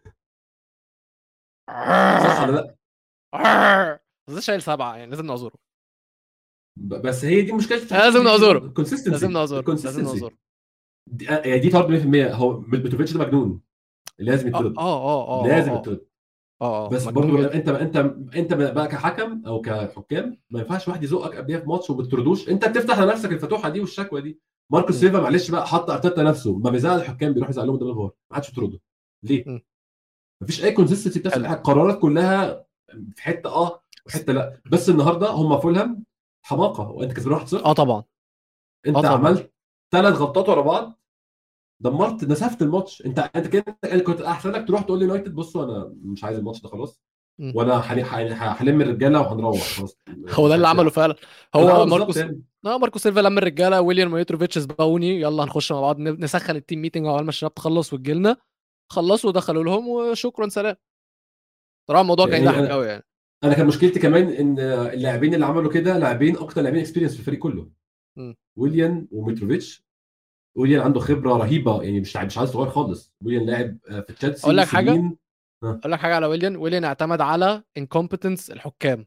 صح ولا لا بس ده شايل سبعه يعني لازم نعذره ب- بس هي دي مشكله لازم نعذره. الكونسستنسي لازم نعذره لازم نعذره دي, آه، يعني دي طرد 100% هو متروفيتش ده مجنون لازم اه يتطرد اه اه اه لازم اه يتطرد اه اه بس مجنون برضو جدا. انت انت انت بقى كحكم او كحكام ما ينفعش واحد يزقك قبلها في ماتش وما تطردوش انت بتفتح لنفسك الفتوحه دي والشكوى دي ماركوس م. سيلفا معلش بقى حط ارتيتا نفسه ما بيزعل الحكام بيروح يزعلهم قدام الفار ما حدش يطرده ليه؟ م. مفيش اي كونسستنسي بتحصل حلو. القرارات كلها في حته اه وحته لا بس النهارده هم فولهام حماقه وانت كسبان 1-0 اه طبعا انت طبعا. عملت ثلاث غلطات ورا بعض دمرت نسفت الماتش انت انت كده كنت احسن لك تروح تقول ليونايتد بصوا انا مش عايز الماتش ده خلاص م. وانا هن- هن- هلم الرجاله وهنروح خلاص هو ده اللي عمله فعلا هو هو بالظبط ماركوس يعني. اه ماركو سيلفا لما الرجاله ويليام وميتروفيتش سبقوني يلا هنخش مع بعض ن- نسخن التيم ميتنج اول ما الشباب تخلص وتجيلنا خلصوا ودخلوا لهم وشكرا سلام طبعا الموضوع كان يعني يضحك أنا- قوي يعني انا كان مشكلتي كمان ان اللاعبين اللي عملوا كده لاعبين اكتر لاعبين اكسبيرينس في الفريق كله م. ويليان وميتروفيتش ويليان عنده خبره رهيبه يعني مش مش عايز صغير خالص ويليان لاعب آه، في تشيلسي أقول لك حاجة؟ سنين. اقول لك حاجه على ويليان ويليان اعتمد على انكومبتنس الحكام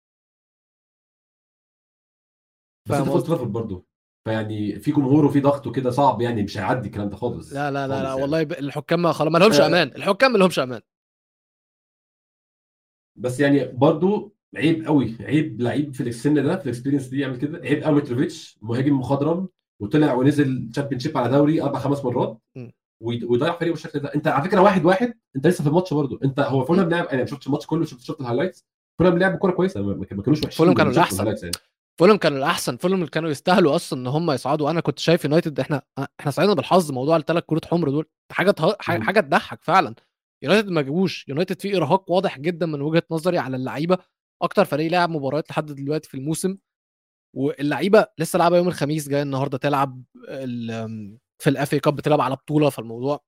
بس فاهم انت فوز قصدي؟ ترافورد برضه فيعني في جمهور وفي ضغط وكده صعب يعني مش هيعدي الكلام ده خالص لا لا لا, خالص لا يعني. والله ب- الحكام ما خلاص ما لهمش آه. امان الحكام ما لهمش امان بس يعني برضه عيب قوي عيب لعيب في السن ده في الاكسبيرينس دي يعمل كده عيب قوي متروفيتش مهاجم مخضرم وطلع ونزل تشامبيون شيب على دوري اربع خمس مرات م. وي- ويضيع فريقه بالشكل ده انت على فكره واحد واحد انت لسه في الماتش برضه انت هو فولهام لعب انا ما شفتش الماتش كله شفت شفت الهايلايتس فولهام لعب كوره كويسه ما ما كانوش وحشين فولهام كانوا شفت الأحسن. الهايلايتس يعني. فولم كانوا الاحسن فولم كانوا يستاهلوا اصلا ان هم يصعدوا انا كنت شايف يونايتد احنا احنا صعدنا بالحظ موضوع الثلاث كروت حمر دول حاجه ته... حاجه مم. حاجة تضحك فعلا يونايتد ما جابوش يونايتد فيه ارهاق واضح جدا من وجهه نظري على اللعيبه اكتر فريق لعب مباريات لحد دلوقتي في الموسم واللعيبه لسه لعبه يوم الخميس جاي النهارده تلعب ال- في الاف اي كاب بتلعب على بطوله فالموضوع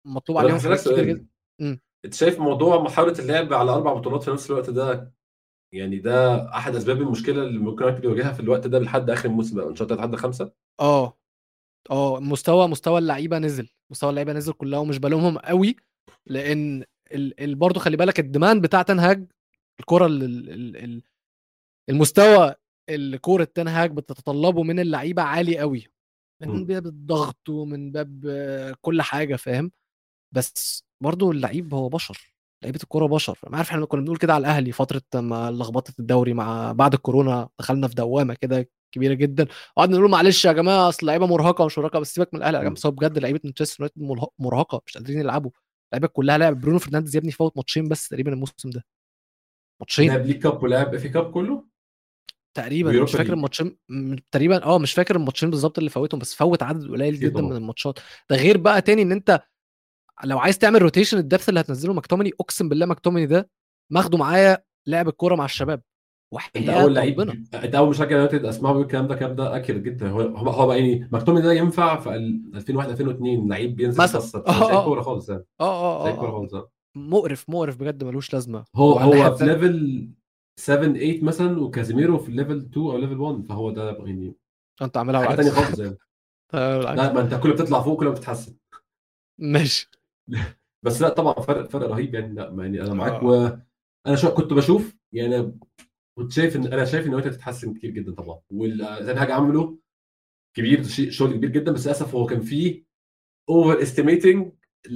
مطلوب طب عليهم انا هسألك حاجات كتير سؤال جدا مم. انت شايف موضوع محاولة اللعب على اربع بطولات في نفس الوقت ده يعني ده احد اسباب المشكلة اللي ممكن يونايتد يواجهها في الوقت ده لحد اخر الموسم بقى ان شاء الله لحد خمسة اه اه مستوى مستوى اللعيبه نزل مستوى اللعيبه نزل كلها ومش بلومهم قوي لان ال... ال... برضه خلي بالك الديماند بتاع تنهاج الكره ال... ال... ال... المستوى اللي كوره تنهاج بتتطلبه من اللعيبه عالي قوي من مم. باب الضغط ومن باب آه، كل حاجه فاهم بس برضه اللعيب هو بشر لعيبه الكوره بشر انا عارف احنا كنا بنقول كده على الاهلي فتره ما لخبطه الدوري مع بعد الكورونا دخلنا في دوامه كده كبيره جدا وقعدنا نقول معلش يا جماعه اصل اللعيبه مرهقه ومش مرهقه بس سيبك من الاهلي يا جماعه مم. بس هو بجد لعيبه مانشستر يونايتد مله- مرهقه مش قادرين يلعبوا اللعيبه كلها لعب برونو فرنانديز يا ابني فوت ماتشين بس تقريبا الموسم ده ماتشين لعب ليج كاب ولعب اف كاب كله تقريبا مش ويوروبا فاكر ليج الماتشين م- تقريبا اه مش فاكر الماتشين بالظبط اللي فوتهم بس فوت عدد قليل كتير جدا من طبعا الماتشات ده غير بقى تاني ان انت لو عايز تعمل روتيشن الدبث اللي هتنزله مكتومني اقسم بالله مكتومني ده ماخده معايا لعب الكوره مع الشباب انت وحياه اول لعيب ربنا انت اول مشجع يونايتد اسمعه بيقول الكلام ده الكلام ده اكيد جدا هو هو هو بقى يعني مكتومي ده ينفع في ال- 2001 2002 لعيب بينزل مثلا يكسر بس اه مش لعيب اه كوره خالص يعني اه مش لعيب اه كوره اه خالص يعني. مقرف مقرف بجد ملوش لازمه هو وعلى الناحيه هو في التانيه ليفل 7 8 مثلا وكازيميرو في ليفل 2 او ليفل 1 فهو ده يعني انت عاملها حاجه تانية بالعكس خالص يعني آه، بالعكس لا ما انت كل ما بتطلع فوق كل ما بتتحسن ماشي بس لا طبعا فرق فرق رهيب يعني لا يعني انا معاك اه وانا شو كنت بشوف يعني كنت شايف ان انا شايف ان يونايتد تتحسن كتير جدا طبعا والزي حاجه عمله كبير شيء شغل كبير جدا بس للاسف هو كان فيه اوفر استيميتنج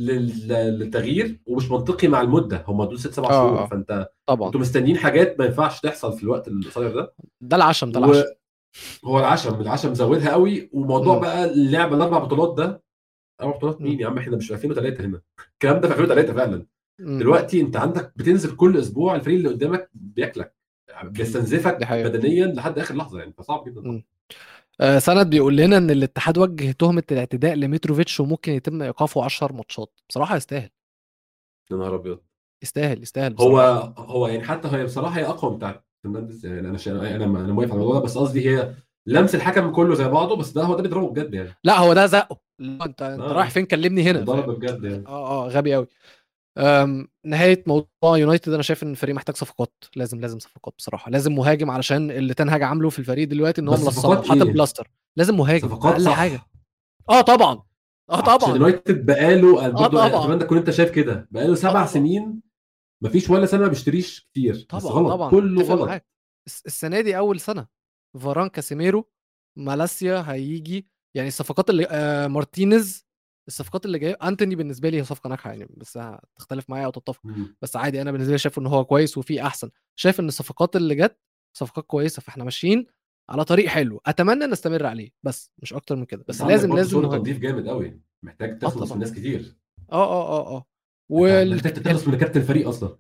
للتغيير ومش منطقي مع المده هم دول ست سبع اه شهور اه فانت طبعا انتوا مستنيين حاجات ما ينفعش تحصل في الوقت القصير ده ده العشم ده العشم وهو العشم العشم زودها قوي وموضوع مم. بقى اللعب الاربع بطولات ده اربع بطولات مين مم. يا عم احنا مش في 2003 هنا الكلام ده في 2003 فعلا مم. دلوقتي انت عندك بتنزل كل اسبوع الفريق اللي قدامك بياكلك دي بيستنزفك حقيقة بدنيا لحد اخر لحظه يعني فصعب جدا طبعا مم. آه سند بيقول لنا ان الاتحاد وجه تهمه الاعتداء لمتروفيتش وممكن يتم ايقافه 10 ماتشات بصراحه يستاهل يا نهار ابيض يستاهل يستاهل هو بصراحه هو يعني حتى هي بصراحه هي اقوى بتاعت فرنانديز يعني انا شا... انا انا موافق على الموضوع ده بس قصدي هي لمس الحكم كله زي بعضه بس ده هو ده بيضربه بجد يعني لا هو ده زقه اللي هو انت انت اه رايح فين كلمني هنا ضرب فاهم بجد يعني اه اه غبي قوي أم، نهايه موضوع يونايتد انا شايف ان الفريق محتاج صفقات لازم لازم صفقات بصراحه لازم مهاجم علشان اللي تنهاج عامله في الفريق دلوقتي ان هو بس ملصمه صفقات وحاطط ايه؟ بلاستر لازم مهاجم صفقات اقل حاجه صح اه طبعا اه عشان طبعا اليونايتد بقاله اه برضه طبعا اتمنى تكون انت شايف كده بقاله اه سبع طبعا سنين مفيش ولا سنه ما بيشتريش كتير بس طبعا غلط طبعا كله اتفق غلط معاك الس- السنه دي اول سنه فاران كاسيميرو مالاسيا هيجي يعني الصفقات اللي آه مارتينيز الصفقات اللي جايه انتوني بالنسبه لي هي صفقه ناجحه يعني بس هتختلف معايا او تتفق مم. بس عادي انا بالنسبه لي شايف ان هو كويس وفي احسن شايف ان الصفقات اللي جت صفقات كويسه فاحنا ماشيين على طريق حلو اتمنى نستمر عليه بس مش اكتر من كده بس انت عندك لازم برضه لازم شغل مهاجم تنظيف جامد قوي محتاج اه تخلص طبعا من ناس كتير اه اه اه اه انت وال محتاج ال- تخلص من كابتن الفريق اصلا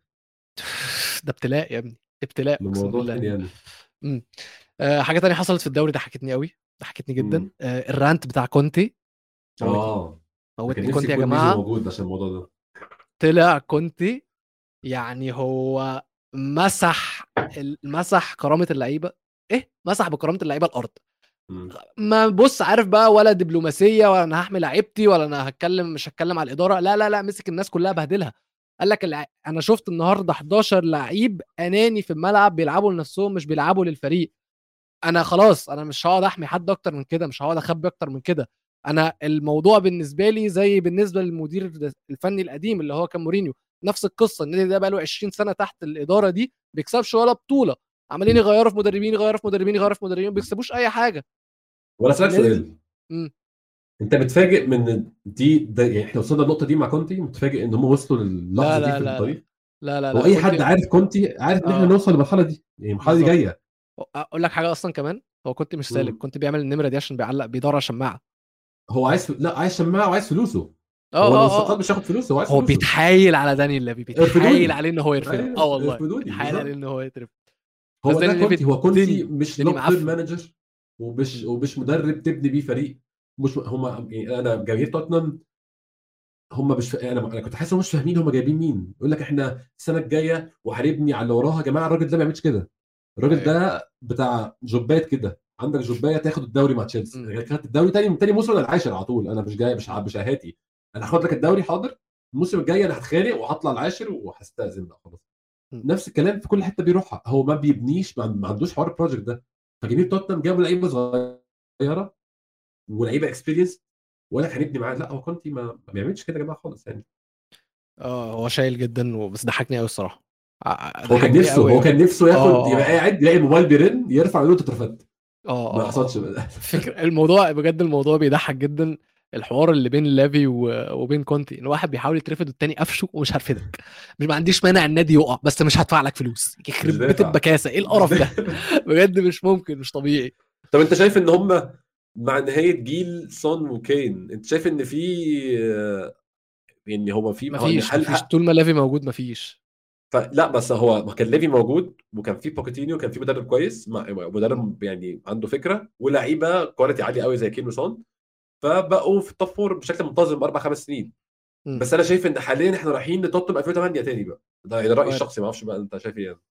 ده ابتلاء يا ابني ابتلاء ده اقسم موضوع بالله تاني يعني امم آه حاجه تانية حصلت في الدوري ضحكتني قوي ضحكتني جدا مم. آه الرانت بتاع كونتي موتني اه ده موتني كان كونتي نفسي يا يكون ميزو جماعه موجود عشان الموضوع ده طلع كونتي يعني هو مسح ال- مسح كرامه اللعيبه ايه مسح بكرامه اللعيبه الارض مم. ما بص عارف بقى ولا دبلوماسيه ولا انا هحمي لعيبتي ولا انا هتكلم مش هتكلم على الاداره لا لا لا مسك الناس كلها بهدلها قال لك الع... انا شفت النهارده 11 لعيب اناني في الملعب بيلعبوا لنفسهم مش بيلعبوا للفريق انا خلاص انا مش هقعد احمي حد اكتر من كده مش هقعد اخبي اكتر من كده انا الموضوع بالنسبه لي زي بالنسبه للمدير الفني القديم اللي هو كان مورينيو نفس القصه النادي ده بقى له 20 سنه تحت الاداره دي بيكسبش ولا بطوله عمالين يغيروا في مدربين يغيروا في مدربين يغيروا في مدربين ما بيكسبوش اي حاجه ولا اسالك النادي سؤال مم. انت متفاجئ من دي ده يعني احنا وصلنا للنقطه دي مع كونتي متفاجئ ان هم وصلوا لا للحظه دي لا في لا لا التاريخ لا لا هو لا اي كنت حد عارف كونتي عارف ان احنا اه نوصل للمرحله دي يعني المرحله دي بالظبط جايه اقول لك حاجه اصلا كمان هو كنت مش سالك مم. كنت بيعمل النمره دي عشان بيعلق بيدور على شماعه هو عايز لا عايز شماعه وعايز فلوسه اه هو لو اه استقال اه مش هياخد فلوسه هو عايز هو فلوسه بيتحايل على دانيال ليفي بيتحايل ارفدوني عليه ان هو يرفده ايوه اه والله ارفدوني بيتحايل عليه بالظبط ان هو يترفد بس هو ده دانيال ليفي كونتي هو كونتي الدنيا مش الدنيا لونج تيرم معفن مانجر ومش مم. ومش مدرب تبني بيه فريق مش هم يعني انا جماهير توتنهام هم مش ف... انا انا كنت حاسس انهم مش فاهمين هم جايبين مين يقول لك احنا السنه الجايه وهنبني على اللي وراها يا جماعه الراجل ده ما بيعملش كده الراجل ايوه ده بتاع جوبات كده عندك جوبايه تاخد الدوري مع تشيلسي مم. يعني خدت الدوري تاني تاني موسم انا العاشر على طول انا مش جاي مش ع- مش هاتي انا هاخد لك الدوري حاضر الموسم الجاي انا هتخانق وهطلع العاشر وهستاذن بقى خلاص م. نفس الكلام في كل حته بيروحها هو ما بيبنيش ما ما عندوش حوار البروجكت ده فجميل توتنهام جابوا لعيبه صغيره ولعيبه اكسبيرينس ولا هنبني معاه لا هو كونتي ما, ما بيعملش كده يا جماعه خالص يعني اه هو شايل جدا و- بس ضحكني قوي الصراحه ع- هو كان ضحكني نفسه قوي هو كان نفسه ياخد آه، آه. يبقى قاعد يلاقي الموبايل بيرن يرفع يقول له أنت اترفدت اه ما اه حصلش آه. فكر الموضوع بجد الموضوع بيضحك جدا الحوار اللي بين لافي و- وبين كونتي ان واحد بيحاول يترفد والتاني قفشه ومش هرفدك مش ما عنديش مانع النادي يقع بس مش هدفع لك فلوس يخرب مش بيت دافع. البكاسه ايه القرف ده بجد مش ممكن مش طبيعي طب انت شايف ان هم مع نهايه جيل سون وكين انت شايف ان في آه، يعني هو في هو- مفيش هل مفيش طول ما لافي موجود مفيش ف... لا بس هو ما كان ليفي موجود وكان في بوكيتينيو وكان في مدرب كويس مع- مدرب يعني عنده فكره ولعيبه كواليتي عاليه قوي زي كين وسون فبقوا في التوب فور بشكل منتظم اربع خمس سنين مم. بس انا شايف ان حاليا احنا رايحين لتوتنهام 2008 تاني بقى ده يعني رايي وارد. الشخصي ما اعرفش بقى انت شايف ايه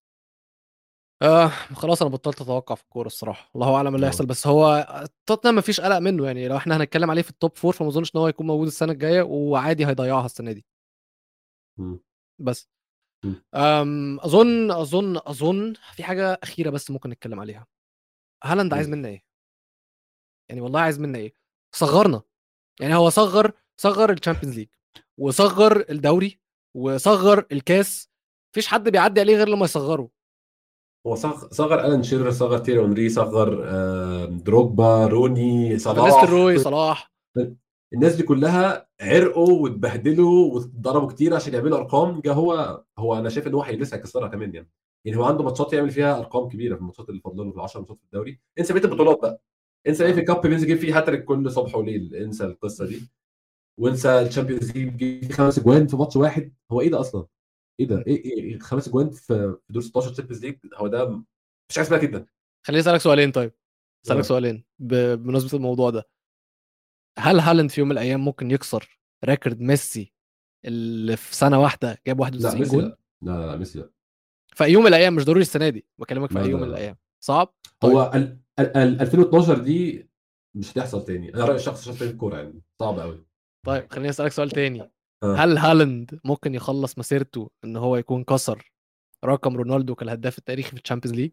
آه خلاص انا بطلت اتوقع في الكوره الصراحه الله اعلم اللي آه. هيحصل بس هو توتنهام مفيش قلق منه يعني لو احنا هنتكلم عليه في التوب فور فما اظنش ان هو هيكون موجود السنه الجايه وعادي هيضيعها السنه دي مم. بس مم. أم اظن اظن اظن في حاجه اخيره بس ممكن نتكلم عليها هالاند عايز مم. منا ايه يعني والله عايز منا ايه صغرنا يعني هو صغر صغر الشامبيونز ليج وصغر الدوري وصغر الكاس مفيش حد بيعدي عليه غير لما يصغره هو صغ... صغر الان شيرر صغر تيري اونري صغر آه، دروجبا روني فان صلاح روي صلاح الناس دي كلها عرقوا واتبهدلوا واتضربوا كتير عشان يعملوا ارقام جه هو هو انا شايف ان هو هيلسع يكسرها كمان يعني يعني هو عنده ماتشات يعمل فيها ارقام كبيره في الماتشات اللي فاضله له في ال 10 ماتشات في الدوري انسى بقيه البطولات بقى انسى ايه في الكاب بينزل يجيب فيه هاتريك كل صبح وليل انسى القصه دي وانسى الشامبيونز ليج يجيب فيه خمس اجوان في ماتش واحد هو ايه ده اصلا؟ ايه ده؟ ايه ايه, إيه خمس اجوان في في دور 16 تشامبيونز ليج هو ده مش حاجه اسمها كده خليني اسالك سؤالين طيب اسالك آه. سؤالين ب- بمناسبه الموضوع ده هل هالاند في يوم من الايام ممكن يكسر ريكورد ميسي اللي في سنه واحده جاب لا 91 ميسي جول لا لا لا ميسي لا في يوم من الايام مش ضروري السنه دي بكلمك في لا، اي لا، يوم من لا. الايام صعب طيب هو ال ال ال 2012 دي مش هتحصل تاني انا رايي الشخصي شايف تاني الكوره يعني صعب قوي طيب خليني اسالك سؤال تاني آه. هل هالاند ممكن يخلص مسيرته ان هو يكون كسر رقم رونالدو كالهداف التاريخي في الشامبيونز ليج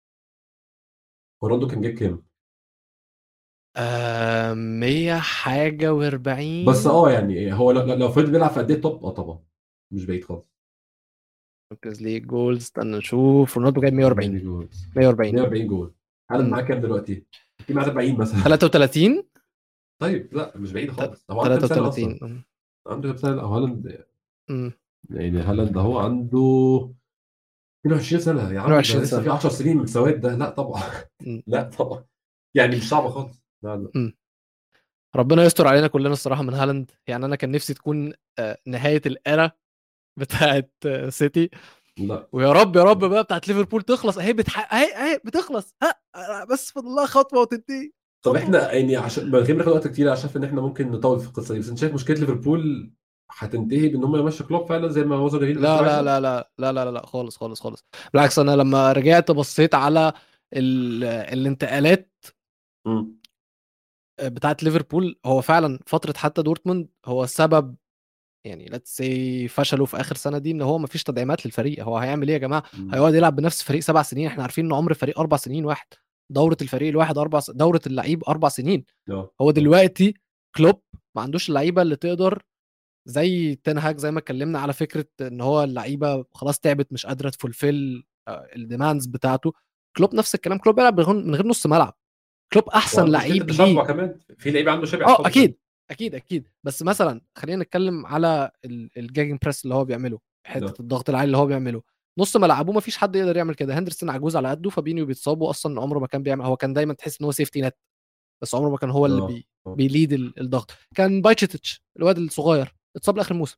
هو رونالدو كان جايب كام؟ آه 100 حاجه و40 بس اه يعني هو لو, لو فضل بيلعب في قد ايه توب اه طبعا مش بعيد خالص شامبيونز ليج جولز استنى نشوف رونالدو جايب 140 جول 140 140 جول هل مم. معاه كام دلوقتي؟ في معاه 40 مثلا 33 طيب لا مش بعيد خالص هو عنده كام سنه اصلا؟ 33 عنده كام سنه؟ هو هالاند امم يعني هالاند اهو عنده 22 سنه يا عم ده 22 لسه سنة. في 10 سنين من سواد ده لا طبعا مم. لا طبعا يعني مش صعبه خالص لا لا ربنا يستر علينا كلنا الصراحه من هالاند يعني انا كان نفسي تكون آه، نهايه الايرا بتاعت آه، سيتي لا ويا رب يا رب بقى بتاعت ليفربول تخلص اهي بتح... اهي اهي بتخلص ها آه، بس فاضل لها خطوه وتنتهي طب خطوة. احنا يعني عشان من غير ما ناخد وقت كتير عشان ان احنا ممكن نطول في القصه دي بس انت شايف مشكله ليفربول هتنتهي بان هم يمشوا كلوب فعلا زي ما معظم الجماهير لا بتبقى لا عايزة؟ لا لا لا لا لا لا خالص خالص خالص بالعكس انا لما رجعت بصيت على ال... الانتقالات مم. بتاعت ليفربول هو فعلا فتره حتى دورتموند هو سبب يعني ليتس سي فشلوا في اخر سنه دي ان هو مفيش تدعيمات للفريق هو هيعمل ايه يا جماعه مم. هيقعد يلعب بنفس فريق سبع سنين احنا عارفين ان عمر الفريق اربع سنين واحد دوره الفريق الواحد اربع س... دوره اللعيب اربع سنين اه. هو دلوقتي كلوب ما عندوش اللعيبه اللي تقدر زي تنهاج زي ما اتكلمنا على فكره ان هو اللعيبه خلاص تعبت مش قادره تفولفيل الديماندز بتاعته كلوب نفس الكلام كلوب بيلعب من غير- من غير نص ملعب كلوب احسن ومشكلة لعيب التشبع ليه كمان في لعيبه عنده شبع اه خالص. اكيد اكيد اكيد بس مثلا خلينا نتكلم على ال- الجاجن بريس اللي هو بيعمله حته نعم. الضغط العالي اللي هو بيعمله نص ملعبه ما فيش حد يقدر يعمل كده هندرسون عجوز على قده فابينيو بيتصاب واصلا عمره ما كان بيعمل هو كان دايما تحس ان هو سيفتي نت بس عمره ما كان هو اللي اه. بي اه. بيليد ال- الضغط كان بايتشيتش الواد الصغير اتصاب لاخر الموسم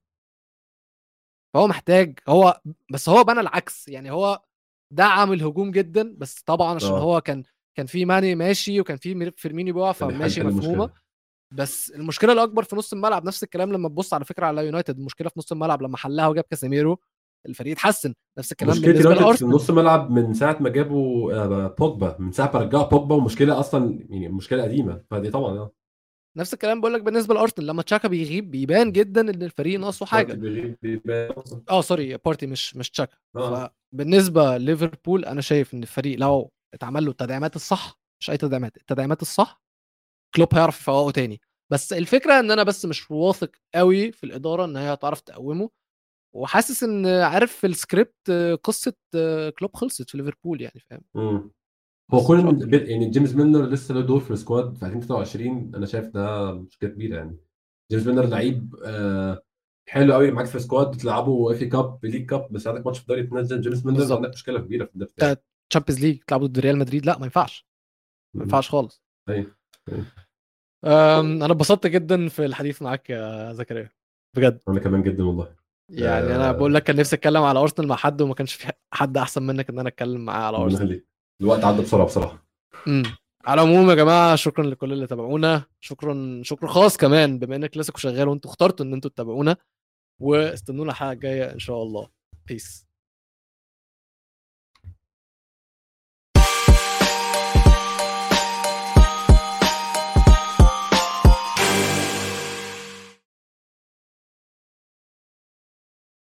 فهو محتاج هو بس هو بنى العكس يعني هو دعم الهجوم جدا بس طبعا عشان اه. هو كان كان في ماني ماشي وكان في فيرمينيو بيقع كان بيحل- فماشي حل مفهومه المشكلة. بس المشكله الاكبر في نص الملعب نفس الكلام لما تبص على فكره على يونايتد المشكله في نص الملعب لما حلها وجاب كاسيميرو الفريق اتحسن نفس الكلام مشكله بالنسبه يونايتد في لارسنال نص ملعب من ساعه ما جابوا آه، بوجبا من ساعه ما رجعوا بوجبا ومشكله اصلا يعني مشكله قديمه فدي طبعا اه نفس الكلام بقول لك بالنسبه لارسنال لما تشاكا بيغيب بيبان جدا ان الفريق ناقصه حاجه بيغيب بيبان. اه سوري بارتي مش مش تشاكا آه. فبالنسبه ليفربول انا شايف ان الفريق لو اتعمل له التدعيمات الصح مش اي تدعيمات التدعيمات الصح كلوب هيعرف يفوقه تاني بس الفكره ان انا بس مش واثق قوي في الاداره ان هي هتعرف تقومه وحاسس ان عارف في السكريبت آه، قصه آه، كلوب خلصت في ليفربول يعني فاهم مم. هو بس كون مش إن أكتر. بي- يعني جيمس ميلنر لسه له دور في السكواد في 2023 انا شايف ده مشكله كبيره يعني جيمس ميلنر لعيب آه حلو قوي معاك في السكواد بتلعبوا اف كاب ليج كاب بس عندك ماتش في الدوري تنزل جيمس ميلنر بالظبط. عندك مشكله كبيره في الدوري بتاعك بتاعت تشامبيونز ليج تلعبوا ضد ريال مدريد لا ما ينفعش ما ينفعش خالص ايوه أم، انا اتبسطت جدا في الحديث معاك يا زكريا بجد انا كمان جدا والله يعني انا آه. بقول لك كان نفسي اتكلم على ارسنال مع حد وما كانش في حد احسن منك ان انا اتكلم معاه على ربنا ارسنال يخليك الوقت عدى بسرعه بصراحه امم على العموم يا جماعه شكرا لكل اللي تابعونا شكرا شكر خاص كمان بما ان كلاسيكو شغال وانتوا اخترتوا ان انتوا تتابعونا واستنونا الحلقه الجايه ان شاء الله بيس